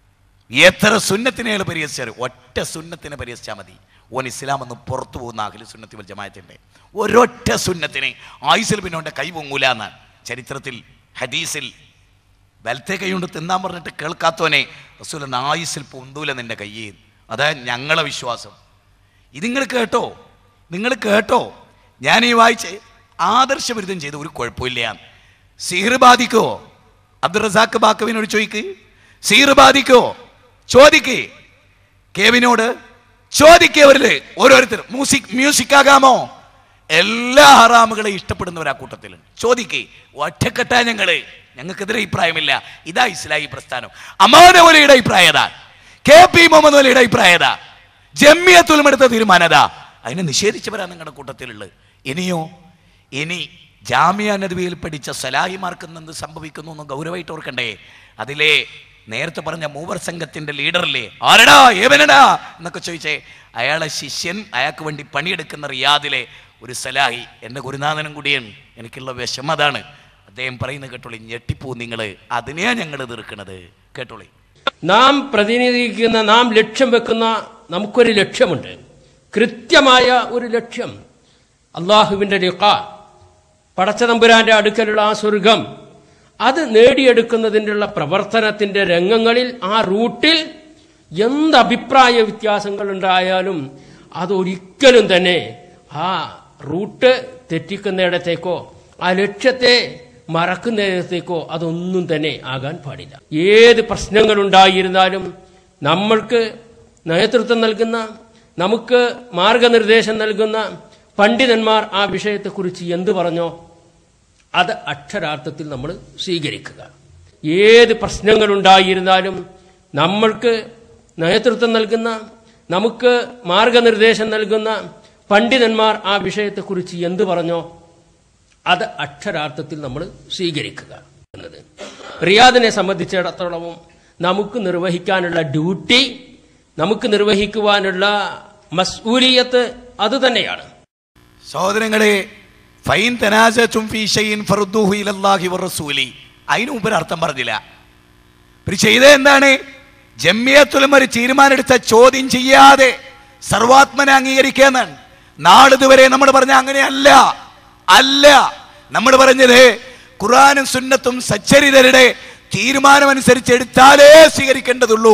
എത്ര സുന്നത്തിനെ അയാൾ പരിഹസിച്ചറിയും ഒറ്റ സുന്നത്തിനെ പരിഹസിച്ചാൽ മതി ഓൻ ഇസ്ലാം എന്ന് പുറത്തു പോകുന്ന അഖില സുന്നത്തി വൽ ജമാഅത്തിന്റെ ഒരൊറ്റ സുന്നത്തിനെ ആയുസിൽ പിന്നെ അവൻ്റെ കൈ പൊങ്ങൂല എന്നാണ് ചരിത്രത്തിൽ ഹദീസിൽ വലത്തെ കൈ കൊണ്ട് തിന്നാൻ പറഞ്ഞിട്ട് കേൾക്കാത്തവനെ റസൂൽ ആയുസിൽ പൊന്തൂല നിന്റെ കയ്യിൽ അതാ ഞങ്ങളെ വിശ്വാസം ഇത് നിങ്ങൾ കേട്ടോ നിങ്ങൾ കേട്ടോ ഞാൻ ഈ വായിച്ച് ആദർശവിരുദ്ധം ചെയ്ത് ഒരു കുഴപ്പമില്ല സിഹിർ ബാധിക്കോ അബ്ദുൾ റസാഖ് ബാക്കവിനോട് ചോദിക്ക് സിഹിർ ബാധിക്കോ ചോദിക്ക് കേവിനോട് ചോദിക്കവരില് ഓരോരുത്തർ മ്യൂസിക് മ്യൂസിക് ആകാമോ എല്ലാ ഹറാമുകളെ ഇഷ്ടപ്പെടുന്നവരാ കൂട്ടത്തിലുണ്ട് ചോദിക്ക് ഒറ്റക്കെട്ടാ ഞങ്ങള് ഞങ്ങൾക്കെതിരെ അഭിപ്രായമില്ല ഇതാ ഇസ്ലാഹി പ്രസ്ഥാനം അമാനവലിയുടെ അഭിപ്രായത കെ പി മുഹമ്മദ് വലിയുടെ അഭിപ്രായത ജമ്മിയത്തുലും എടുത്ത തീരുമാനത അതിനെ നിഷേധിച്ചവരാ നിങ്ങളുടെ കൂട്ടത്തിലുള്ളത് ഇനിയോ ഇനി ജാമ്യ നദവിയിൽ പഠിച്ച സലാഹിമാർക്ക് എന്ത് സംഭവിക്കുന്നു എന്ന് ഗൗരവമായിട്ട് ഓർക്കണ്ടേ അതിലെ നേരത്തെ പറഞ്ഞ മൂവർ സംഘത്തിന്റെ ലീഡറില്ലേ ആരടാ ഏവനടാ എന്നൊക്കെ ചോദിച്ചേ അയാളെ ശിഷ്യൻ അയാൾക്ക് വേണ്ടി പണിയെടുക്കുന്ന റിയാദിലെ ഒരു സലാഹി എൻ്റെ ഗുരുനാഥനും കൂടിയാണ് എനിക്കുള്ള വിഷമം അതാണ് അദ്ദേഹം പറയുന്നത് കേട്ടോളി ഞെട്ടിപ്പോ നിങ്ങൾ അതിനെയാ ഞങ്ങൾ എതിർക്കണത് കേട്ടോളി നാം പ്രതിനിധീകരിക്കുന്ന നാം ലക്ഷ്യം വെക്കുന്ന നമുക്കൊരു ലക്ഷ്യമുണ്ട് കൃത്യമായ ഒരു ലക്ഷ്യം അള്ളാഹുവിൻ്റെ ലിഖ പടച്ചതമ്പുരാന്റെ അടുക്കലുള്ള ആ സ്വർഗം അത് നേടിയെടുക്കുന്നതിനുള്ള പ്രവർത്തനത്തിൻ്റെ രംഗങ്ങളിൽ ആ റൂട്ടിൽ എന്ത് അഭിപ്രായ വ്യത്യാസങ്ങൾ ഉണ്ടായാലും അതൊരിക്കലും തന്നെ ആ റൂട്ട് തെറ്റിക്കുന്നിടത്തേക്കോ ആ ലക്ഷ്യത്തെ മറക്കുന്നിടത്തേക്കോ അതൊന്നും തന്നെ ആകാൻ പാടില്ല ഏത് പ്രശ്നങ്ങളുണ്ടായിരുന്നാലും നമ്മൾക്ക് നേതൃത്വം നൽകുന്ന നമുക്ക് മാർഗനിർദ്ദേശം നൽകുന്ന പണ്ഡിതന്മാർ ആ വിഷയത്തെക്കുറിച്ച് എന്ത് പറഞ്ഞോ അത് അക്ഷരാർത്ഥത്തിൽ നമ്മൾ സ്വീകരിക്കുക ഏത് പ്രശ്നങ്ങളുണ്ടായിരുന്നാലും നമ്മൾക്ക് നേതൃത്വം നൽകുന്ന നമുക്ക് മാർഗനിർദ്ദേശം നൽകുന്ന പണ്ഡിതന്മാർ ആ വിഷയത്തെക്കുറിച്ച് എന്ത് പറഞ്ഞോ അത് അക്ഷരാർത്ഥത്തിൽ നമ്മൾ സ്വീകരിക്കുക എന്നത് റിയാദിനെ സംബന്ധിച്ചിടത്തോളവും നമുക്ക് നിർവഹിക്കാനുള്ള ഡ്യൂട്ടി നമുക്ക് നിർവഹിക്കുവാനുള്ള മസ്ഊലിയത്ത് അതുതന്നെയാണ് സഹോദരങ്ങളെ ഫൈൻ തനാസത്തും ഫീ ഷൈഇൻ ഫറുദ്ദൂഹു ഇലല്ലാഹി വറസൂലി അതിന് മുമ്പ് ഒരു അർത്ഥം പറഞ്ഞില്ല ഇവര് ചെയ്തത് എന്താണ് ജമ്മിയത്തുലമ ഒരു തീരുമാനമെടുത്ത ചോദ്യം ചെയ്യാതെ സർവാത്മന അംഗീകരിക്കുക എന്നാണ് നാളിതുവരെ നമ്മൾ പറഞ്ഞ അങ്ങനെയല്ല അല്ല നമ്മൾ പറഞ്ഞത് ഖുറാനും സുന്നത്തും സച്ചരിതരുടെ തീരുമാനമനുസരിച്ച് എടുത്താലേ സ്വീകരിക്കേണ്ടതുള്ളൂ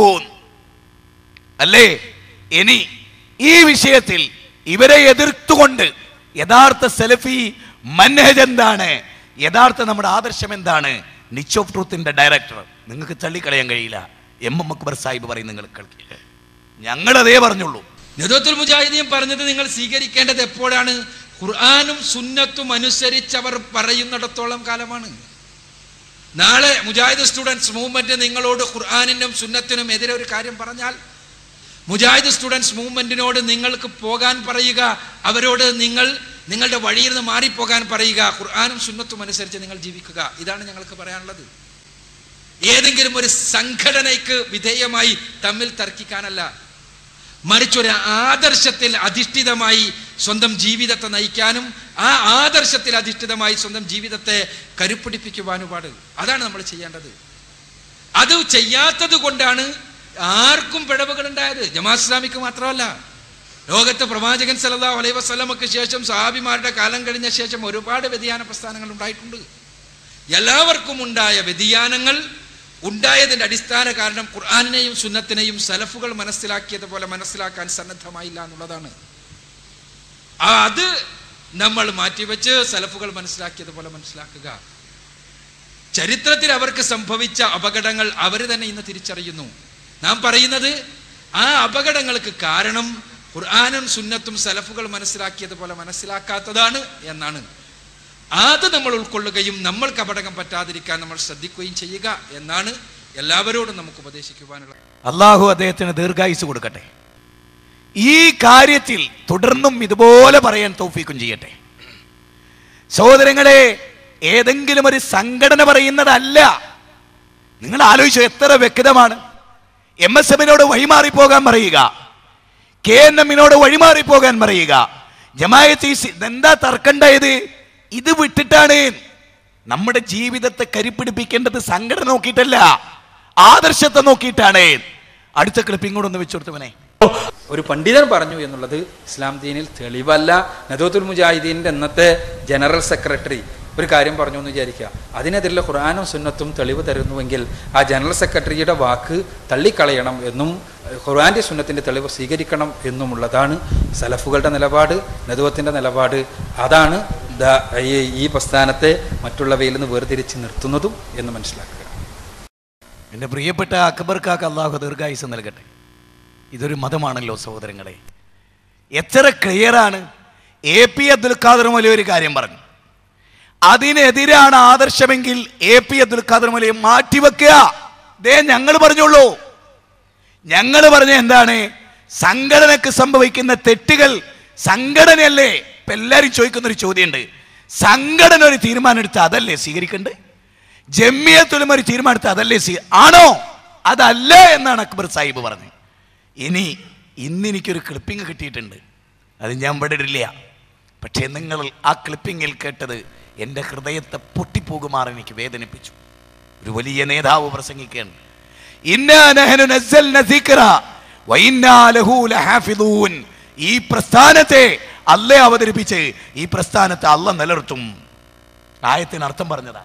അല്ലേ ഇനി ഈ വിഷയത്തിൽ ഇവരെ എതിർത്തുകൊണ്ട് യഥാർത്ഥ സെലഫി മൻഹജ് എന്താണ് യഥാർത്ഥ നമ്മുടെ ആദർശം എന്താണ് നിച്ച് ഓഫ് ട്രൂത്തിന്റെ ഡയറക്ടർ നിങ്ങൾക്ക് തള്ളിക്കളയാൻ കഴിയില്ല എം എം അക്ബർ സാഹിബ് പറയും നിങ്ങൾ കേൾക്കില്ല ഞങ്ങൾ അതേ പറഞ്ഞുള്ളൂ നദത്തുൽ മുജാഹിദീൻ പറഞ്ഞത് നിങ്ങൾ സ്വീകരിക്കേണ്ടത് എപ്പോഴാണ് ഖുർആാനും സുന്നത്തും അനുസരിച്ചവർ പറയുന്നിടത്തോളം കാലമാണ് നാളെ മുജാഹിദ് സ്റ്റുഡൻസ് മൂവ്മെന്റ് നിങ്ങളോട് ഖുർആാനിനും സുന്നത്തിനും എതിരെ ഒരു കാര്യം പറഞ്ഞാൽ മുജാഹിദ് സ്റ്റുഡൻസ് മൂവ്മെന്റിനോട് നിങ്ങൾക്ക് പോകാൻ പറയുക അവരോട് നിങ്ങൾ നിങ്ങളുടെ വഴിയിൽ നിന്ന് മാറിപ്പോകാൻ പറയുക ഖുർആാനും സുന്നത്തും അനുസരിച്ച് നിങ്ങൾ ജീവിക്കുക ഇതാണ് ഞങ്ങൾക്ക് പറയാനുള്ളത് ഏതെങ്കിലും ഒരു സംഘടനയ്ക്ക് വിധേയമായി തമ്മിൽ തർക്കിക്കാനല്ല മറിച്ചൊരു ആദർശത്തിൽ അധിഷ്ഠിതമായി സ്വന്തം ജീവിതത്തെ നയിക്കാനും ആ ആദർശത്തിൽ അധിഷ്ഠിതമായി സ്വന്തം ജീവിതത്തെ കരുപ്പിടിപ്പിക്കുവാനും അതാണ് നമ്മൾ ചെയ്യേണ്ടത് അത് ചെയ്യാത്തത് കൊണ്ടാണ് ആർക്കും പിഴവുകൾ ഉണ്ടായത് ജമാഅത്ത് ഇസ്ലാമിക്ക് മാത്രമല്ല ലോകത്തെ പ്രവാചകൻ സല്ലല്ലാഹു അലൈഹി വസല്ലമക്ക് ശേഷം സഹാബിമാരുടെ കാലം കഴിഞ്ഞ ശേഷം ഒരുപാട് വ്യതിയാന പ്രസ്ഥാനങ്ങൾ ഉണ്ടായിട്ടുണ്ട് എല്ലാവർക്കും ഉണ്ടായ വ്യതിയാനങ്ങൾ ഉണ്ടായതിന്റെ അടിസ്ഥാന കാരണം ഖുർആാനിനെയും സുന്നത്തിനെയും സലഫുകൾ മനസ്സിലാക്കിയതുപോലെ മനസ്സിലാക്കാൻ സന്നദ്ധമായില്ല എന്നുള്ളതാണ് ആ അത് നമ്മൾ മാറ്റിവെച്ച് സലഫുകൾ മനസ്സിലാക്കിയതുപോലെ മനസ്സിലാക്കുക ചരിത്രത്തിൽ അവർക്ക് സംഭവിച്ച അപകടങ്ങൾ അവർ തന്നെ ഇന്ന് തിരിച്ചറിയുന്നു നാം പറയുന്നത് ആ അപകടങ്ങൾക്ക് കാരണം ഖുർആാനും സുന്നത്തും സലഫുകൾ മനസ്സിലാക്കിയതുപോലെ മനസ്സിലാക്കാത്തതാണ് എന്നാണ് അത് നമ്മൾ ഉൾക്കൊള്ളുകയും നമ്മൾ കപടകം പറ്റാതിരിക്കാൻ നമ്മൾ ശ്രദ്ധിക്കുകയും ചെയ്യുക എന്നാണ് എല്ലാവരോടും നമുക്ക് ഉപദേശിക്കുവാനുള്ളത് അള്ളാഹു അദ്ദേഹത്തിന് ദീർഘായുസ് കൊടുക്കട്ടെ ഈ കാര്യത്തിൽ തുടർന്നും ഇതുപോലെ പറയാൻ തൗഫീക്കും ചെയ്യട്ടെ സഹോദരങ്ങളെ ഏതെങ്കിലും ഒരു സംഘടന പറയുന്നതല്ല നിങ്ങൾ ആലോചിച്ചു എത്ര വ്യക്തമാണ് എം എസ് എമ്മിനോട് വഴിമാറിപ്പോകാൻ പറയുക കെ എൻ എമ്മിനോട് വഴിമാറിപ്പോകാൻ പറയുക ജമായത്ത് ഇസ്- ഇതെന്താ തർക്കണ്ടായത് ഇത് വിട്ടിട്ടാണ് നമ്മുടെ ജീവിതത്തെ കരിപ്പിടിപ്പിക്കേണ്ടത് സംഘടന നോക്കിയിട്ടല്ല ആദർശത്തെ നോക്കിയിട്ടാണ് അടുത്ത ക്ലിപ്പിംഗ് കൂടെ ഒന്ന് വെച്ചു കൊടുത്തവനെ ഒരു പണ്ഡിതൻ പറഞ്ഞു എന്നുള്ളത് ഇസ്ലാം ദീനിൽ തെളിവല്ല നദോത്തുൽ മുജാഹിദീൻ്റെ ഇന്നത്തെ ജനറൽ സെക്രട്ടറി ഒരു കാര്യം പറഞ്ഞു എന്ന് വിചാരിക്കുക അതിനെതിരെ ഖുർആാനും സുന്നത്തും തെളിവ് തരുന്നുവെങ്കിൽ ആ ജനറൽ സെക്രട്ടറിയുടെ വാക്ക് തള്ളിക്കളയണം എന്നും ഖുർആാൻ്റെ സുന്നത്തിൻ്റെ തെളിവ് സ്വീകരിക്കണം എന്നുമുള്ളതാണ് സലഫുകളുടെ നിലപാട് നദുവത്തിൻ്റെ നിലപാട് അതാണ് ദാ- ഈ- ഈ പ്രസ്ഥാനത്തെ മറ്റുള്ളവയിൽ നിന്ന് വേർതിരിച്ച് നിർത്തുന്നതും എന്ന് മനസ്സിലാക്കുക എൻ്റെ പ്രിയപ്പെട്ട അക്ബർ കാക്ക് അള്ളാഹു ദീർഘായുസ് നൽകട്ടെ ഇതൊരു മതമാണല്ലോ സഹോദരങ്ങളെ എത്ര ക്ലിയറാണ് എ പി അബ്ദുൽ ഖാദർ മൊലി ഒരു കാര്യം പറഞ്ഞു അതിനെതിരാണ് ആദർശമെങ്കിൽ എ പി അബ്ദുൽ ഖാദർ മൊലിയെ മാറ്റിവെക്കുക ദേ ഞങ്ങൾ പറഞ്ഞോളൂ ഞങ്ങൾ പറഞ്ഞ എന്താണ് സംഘടനക്ക് സംഭവിക്കുന്ന തെറ്റുകൾ സംഘടനയല്ലേ ഇപ്പൊ എല്ലാവരും ചോദിക്കുന്ന ഒരു ചോദ്യമുണ്ട് സംഘടന ഒരു തീരുമാനം എടുത്ത് അതല്ലേ സ്വീകരിക്കണ്ടേ ജമ്മിയത്തുലും ഒരു തീരുമാനം എടുത്ത് അതല്ലേ സ്വീ ആണോ അതല്ല എന്നാണ് അക്ബർ സാഹിബ് പറഞ്ഞത് ഇനി ഇന്ന് എനിക്കൊരു ക്ലിപ്പിംഗ് കിട്ടിയിട്ടുണ്ട് അത് ഞാൻ ഇവിടെ ഇടില്ല പക്ഷേ നിങ്ങൾ ആ ക്ലിപ്പിങ്ങിൽ കേട്ടത് എൻ്റെ ഹൃദയത്തെ പൊട്ടിപ്പോകുമാർ എനിക്ക് വേദനിപ്പിച്ചു ഒരു വലിയ നേതാവ് പ്രസംഗിക്കുകയാണ് ഇന്നാ നഹ്നു നസ്സൽന ദിക്റ വഇന്നാ ലഹു ലഹാഫിദൂൻ ഈ പ്രസ്ഥാനത്തെ അല്ല അവതരിപ്പിച്ച് ഈ പ്രസ്ഥാനത്തെ അല്ല നിലനിർത്തും ആയത്തിന് അർത്ഥം പറഞ്ഞതാ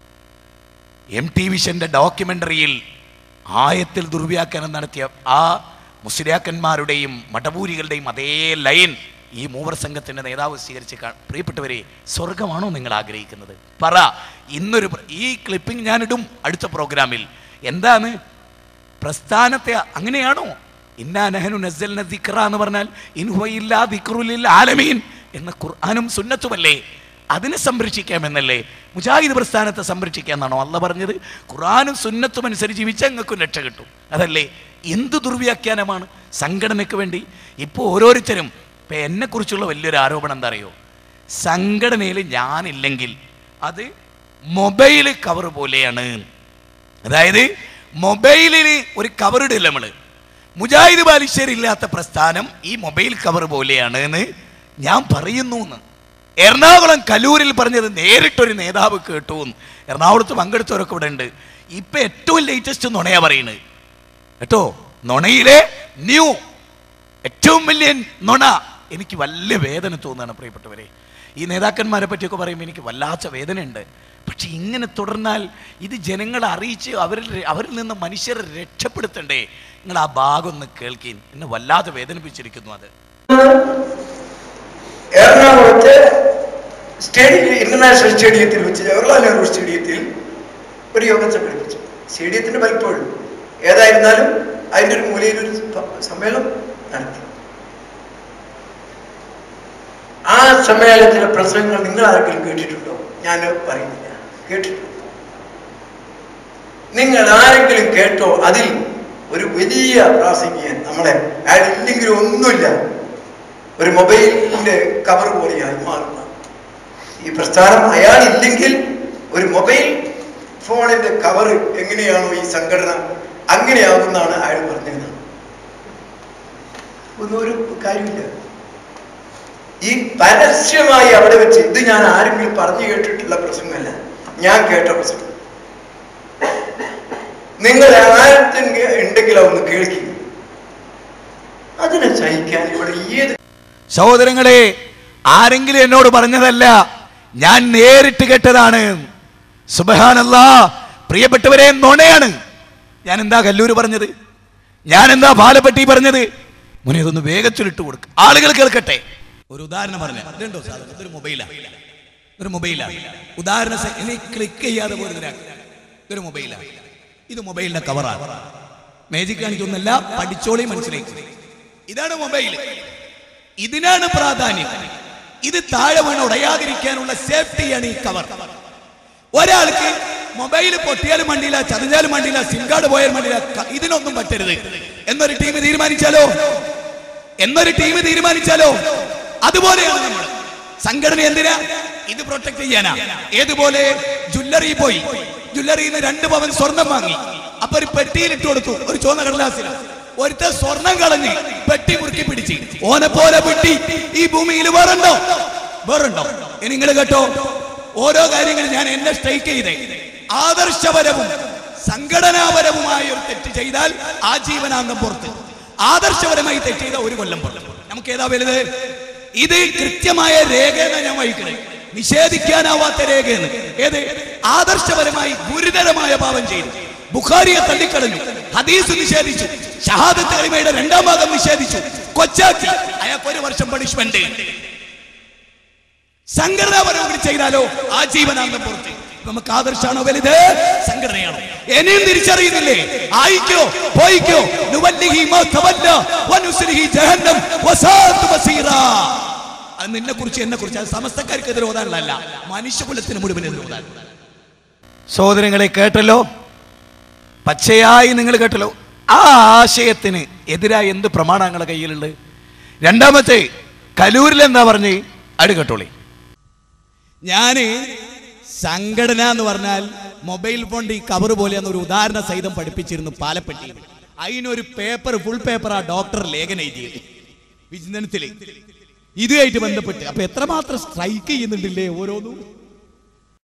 എം ടി വിഷന്റെ ഡോക്യുമെന്ററിയിൽ ആയത്തിൽ ദുർവ്യാഖ്യാനം നടത്തിയ ആ മുസ്ലിയാക്കന്മാരുടെയും മടപൂരികളുടെയും അതേ ലൈൻ ഈ മൂവർ സംഘത്തിന്റെ നേതാവ് സ്വീകരിച്ച് കാ- പ്രിയപ്പെട്ടവരെ സ്വർഗമാണോ നിങ്ങൾ ആഗ്രഹിക്കുന്നത് പറ ഇന്നൊരു പ്ര- ഈ ക്ലിപ്പിംഗ് ഞാനിടും അടുത്ത പ്രോഗ്രാമിൽ എന്താണ് പ്രസ്ഥാനത്തെ അങ്ങനെയാണോ ഇന്നാ നഹനു നസ്സൽന ദിക്റ എന്ന് പറഞ്ഞാൽ ഇൻഹുവ ഇല്ലാ ദിക്റുലിൽ ആലമീൻ എന്ന ഖുർആനും സുന്നത്തുമല്ലേ അതിനെ സംരക്ഷിക്കാമെന്നല്ലേ മുജാഹിദ് പ്രസ്ഥാനത്തെ സംരക്ഷിക്കാമെന്നാണോ അല്ല പറഞ്ഞത് ഖുർആനും സുന്നത്തും അനുസരിച്ച് ജീവിച്ച ഞങ്ങൾക്കും രക്ഷ കിട്ടും അതല്ലേ എന്ത് ദുർവ്യാഖ്യാനമാണ് സംഘടനയ്ക്ക് വേണ്ടി ഇപ്പോൾ ഓരോരുത്തരും ഇപ്പം എന്നെക്കുറിച്ചുള്ള വലിയൊരു ആരോപണം എന്താ അറിയോ സംഘടനയിൽ ഞാനില്ലെങ്കിൽ അത് മൊബൈൽ കവർ പോലെയാണ് അതായത് മൊബൈലിൽ ഒരു കവർ ഇടില്ല നമ്മൾ മുജാഹിദ് ബാലിശ്ശേരി ഇല്ലാത്ത പ്രസ്ഥാനം ഈ മൊബൈൽ കവർ പോലെയാണ് എന്ന് ഞാൻ പറയുന്നു എന്ന് എറണാകുളം കലൂരിൽ പറഞ്ഞത് നേരിട്ടൊരു നേതാവ് കേട്ടു എന്ന് എറണാകുളത്ത് പങ്കെടുത്തവരൊക്കെ ഇവിടെ ഉണ്ട് ഇപ്പൊ ഏറ്റവും ലേറ്റസ്റ്റ് നുണയാ പറയുന്നത് കേട്ടോ നുണയിലെ ന്യൂ ഏറ്റവും വലിയ നുണ എനിക്ക് വലിയ വേദന തോന്നുകയാണ് പ്രിയപ്പെട്ടവരെ ഈ നേതാക്കന്മാരെ പറ്റിയൊക്കെ പറയുമ്പോൾ എനിക്ക് വല്ലാത്ത വേദനയുണ്ട് പക്ഷെ ഇങ്ങനെ തുടർന്നാൽ ഇത് ജനങ്ങളെ അറിയിച്ച് അവരിൽ അവരിൽ നിന്ന് മനുഷ്യരെ രക്ഷപ്പെടുത്തണ്ടേ നിങ്ങൾ ആ ഭാഗം ഒന്ന് കേൾക്കീൻ എന്നെ വല്ലാതെ വേദനിപ്പിച്ചിരിക്കുന്നു അത് എറണാകുളത്തെ സ്റ്റേഡിയം ഇന്റർനാഷണൽ സ്റ്റേഡിയത്തിൽ വെച്ച് ജവഹർലാൽ നെഹ്റു സ്റ്റേഡിയത്തിൽ ഒരു യോഗം സംഘടിപ്പിച്ചു സ്റ്റേഡിയത്തിന്റെ വലിപ്പമുള്ളൂ ഏതായിരുന്നാലും അതിൻ്റെ ഒരു മൂലയിൽ ഒരു സ- സമ്മേളനം നടത്തി ആ സമ്മേളനത്തിലെ പ്രസംഗങ്ങൾ നിങ്ങൾ ആരെങ്കിലും കേട്ടിട്ടുണ്ടോ ഞാൻ പറയുന്നില്ല കേട്ടിട്ടുണ്ട് നിങ്ങൾ ആരെങ്കിലും കേട്ടോ അതിൽ ഒരു വലിയ പ്രാസംഗികൻ നമ്മളെ അയാൾ ഇല്ലെങ്കിലും ഒന്നുമില്ല ഒരു മൊബൈലിന്റെ കവർ പോലെയായി മാറുന്ന ഈ പ്രസ്ഥാനം അയാളില്ലെങ്കിൽ ഒരു മൊബൈൽ ഫോണിന്റെ കവർ എങ്ങനെയാണോ ഈ സംഘടന അങ്ങനെയാകുന്നാണ് അയാൾ പറഞ്ഞത് ഒന്നും ഒരു കാര്യമില്ല ഈ പരസ്യമായി അവിടെ വെച്ച് ഇത് ഞാൻ ആരെങ്കിലും പറഞ്ഞു കേട്ടിട്ടുള്ള പ്രസംഗമല്ല ഞാൻ കേട്ട പ്രസംഗം നിങ്ങൾ ആർക്കെങ്കിലും ഉണ്ടെങ്കിൽ ഒന്ന് കേൾക്കുക അതിനെ സഹിക്കാൻ ഇവിടെ ഏത് സഹോദരങ്ങളെ ആരെങ്കിലും എന്നോട് പറഞ്ഞതല്ല ഞാൻ നേരിട്ട് കേട്ടതാണ് സുബഹാനല്ലാ പ്രിയപ്പെട്ടവരെ നുണയാണ് ഞാൻ എന്താ കല്ലൂര് പറഞ്ഞത് ഞാൻ എന്താ പാലപ്പെട്ടി പറഞ്ഞത് മുനെ ഇതൊന്ന് വേഗത്തിലിട്ട് കൊടുക്കുക ആളുകൾ കേൾക്കട്ടെ ഒരു ഉദാഹരണം പറഞ്ഞ ഇതുണ്ടോ സാധനം ഇതൊരു മൊബൈലാണ് ഒരു മൊബൈലാണ് ഉദാഹരണ സ- ഇനി ക്ലിക്ക് ചെയ്യാതെ പോരുന്ന ഇതൊരു മൊബൈലാണ് ഇത് മൊബൈലിന്റെ കവറാണ് മേജിക് കാണിക്കൊന്നല്ല പഠിച്ചോളി മനസ്സിലാക്കി ഇതാണ് മൊബൈൽ ഇതിനാണ് പ്രാധാന്യം ഇത് താഴെ വീണ് ഉടയാതിരിക്കാനുള്ള സേഫ്റ്റിയാണ് ഈ കവർ ഒരാൾക്ക് മൊബൈൽ പൊട്ടിയാലും മണ്ടിയില്ല ചതഞ്ഞാലും മണ്ടിയില്ല സിം കാർഡ് പോയാലും മണ്ടിയില്ല ക- ഇതിനൊന്നും പറ്റരുത് എന്നൊരു ടീം തീരുമാനിച്ചാലോ എന്നൊരു ടീം തീരുമാനിച്ചാലോ അതുപോലെയാണ് നമ്മൾ സംഘടന എന്തിനാ ഇത് പ്രൊട്ടക്ട് ചെയ്യാനാ ഏതുപോലെ ജ്വല്ലറി പോയി ജ്വല്ലറിയിൽ നിന്ന് രണ്ട് പവൻ സ്വർണം വാങ്ങി അപ്പൊ ഒരു പെട്ടിയിൽ ഇട്ട് കൊടുത്തു ഒരു ചുവന്ന കടലാസിൽ ഒരുത്ത സ്വർണം കളഞ്ഞ് പെട്ടി മുറുക്കി പിടിച്ച് ഓനെ പോലെ പെട്ടി ഈ ഭൂമിയിൽ വേറുണ്ടോ വേറുണ്ടോ ഇനി നിങ്ങൾ കേട്ടോ ഓരോ കാര്യങ്ങൾ ഞാൻ എന്നെ സ്ട്രൈക്ക് ചെയ്തേ ആദർശപരവും സംഘടനാപരവുമായ ഒരു തെറ്റ് ചെയ്താൽ ആജീവനാന്തം പുറത്ത് ആദർശപരമായി തെറ്റ് ചെയ്ത ഒരു കൊല്ലം പുറത്ത് നമുക്ക് ഏതാ വലുത് ഇത് കൃത്യമായ രേഖയെന്ന് ഞാൻ വഹിക്കണേ നിഷേധിക്കാനാവാത്ത രേഖയെന്ന് ഏത് ആദർശപരമായി ഗുരുതരമായ പാപം ചെയ്തു ബുഖാരിയെ തള്ളിക്കളഞ്ഞു ഹദീസ് നിഷേധിച്ചു ഷഹാദത്ത് കലിമയുടെ രണ്ടാം ഭാഗം നിഷേധിച്ചു കൊച്ചാക്കി അയാൾക്ക് ഒരു വർഷം പണിഷ്മെന്റ് സംഘടനാപരം ചെയ്താലോ ആ ജീവനാന്തം പുറത്ത് നമുക്ക് ആദർശാണോ വലുത് സംഘടനയാണോ ഇനിയും തിരിച്ചറിയുന്നില്ലേ ആയിക്കോ പോയിക്കോ നുവല്ലിഹി മാ തവല്ല വനുസ്ലിഹി ജഹന്നം വസാഅത്ത് മസീറ അത് നിന്നെ കുറിച്ച് എന്നെ കുറിച്ച് അത് സമസ്തക്കാർക്ക് ഓതാനുള്ളതല്ല മനുഷ്യകുലത്തിന് മുഴുവൻ എതിരെ ഓതാൻ സഹോദരങ്ങളെ കേട്ടല്ലോ പച്ചയായി നിങ്ങൾ കേട്ടല്ലോ ആ ആശയത്തിന് എതിരായി എന്ത് പ്രമാണങ്ങളെ കയ്യിലുണ്ട് രണ്ടാമത്തെ കലൂരിൽ എന്താ പറഞ്ഞ് അടി കേട്ടോളി ഞാന് സംഘടന എന്ന് പറഞ്ഞാൽ മൊബൈൽ ഫോണിന്റെ ഈ കവർ പോലെയെന്ന് ഒരു ഉദാഹരണ സഹിതം പഠിപ്പിച്ചിരുന്നു പാലപ്പെട്ടി അതിനൊരു പേപ്പർ ഫുൾ പേപ്പർ ആ ഡോക്ടർ ലേഖനം എഴുതിയത് വിചിന്തനത്തില് ഇതുമായിട്ട് ബന്ധപ്പെട്ട് അപ്പൊ എത്രമാത്രം സ്ട്രൈക്ക് ചെയ്യുന്നുണ്ടില്ലേ ഓരോന്നും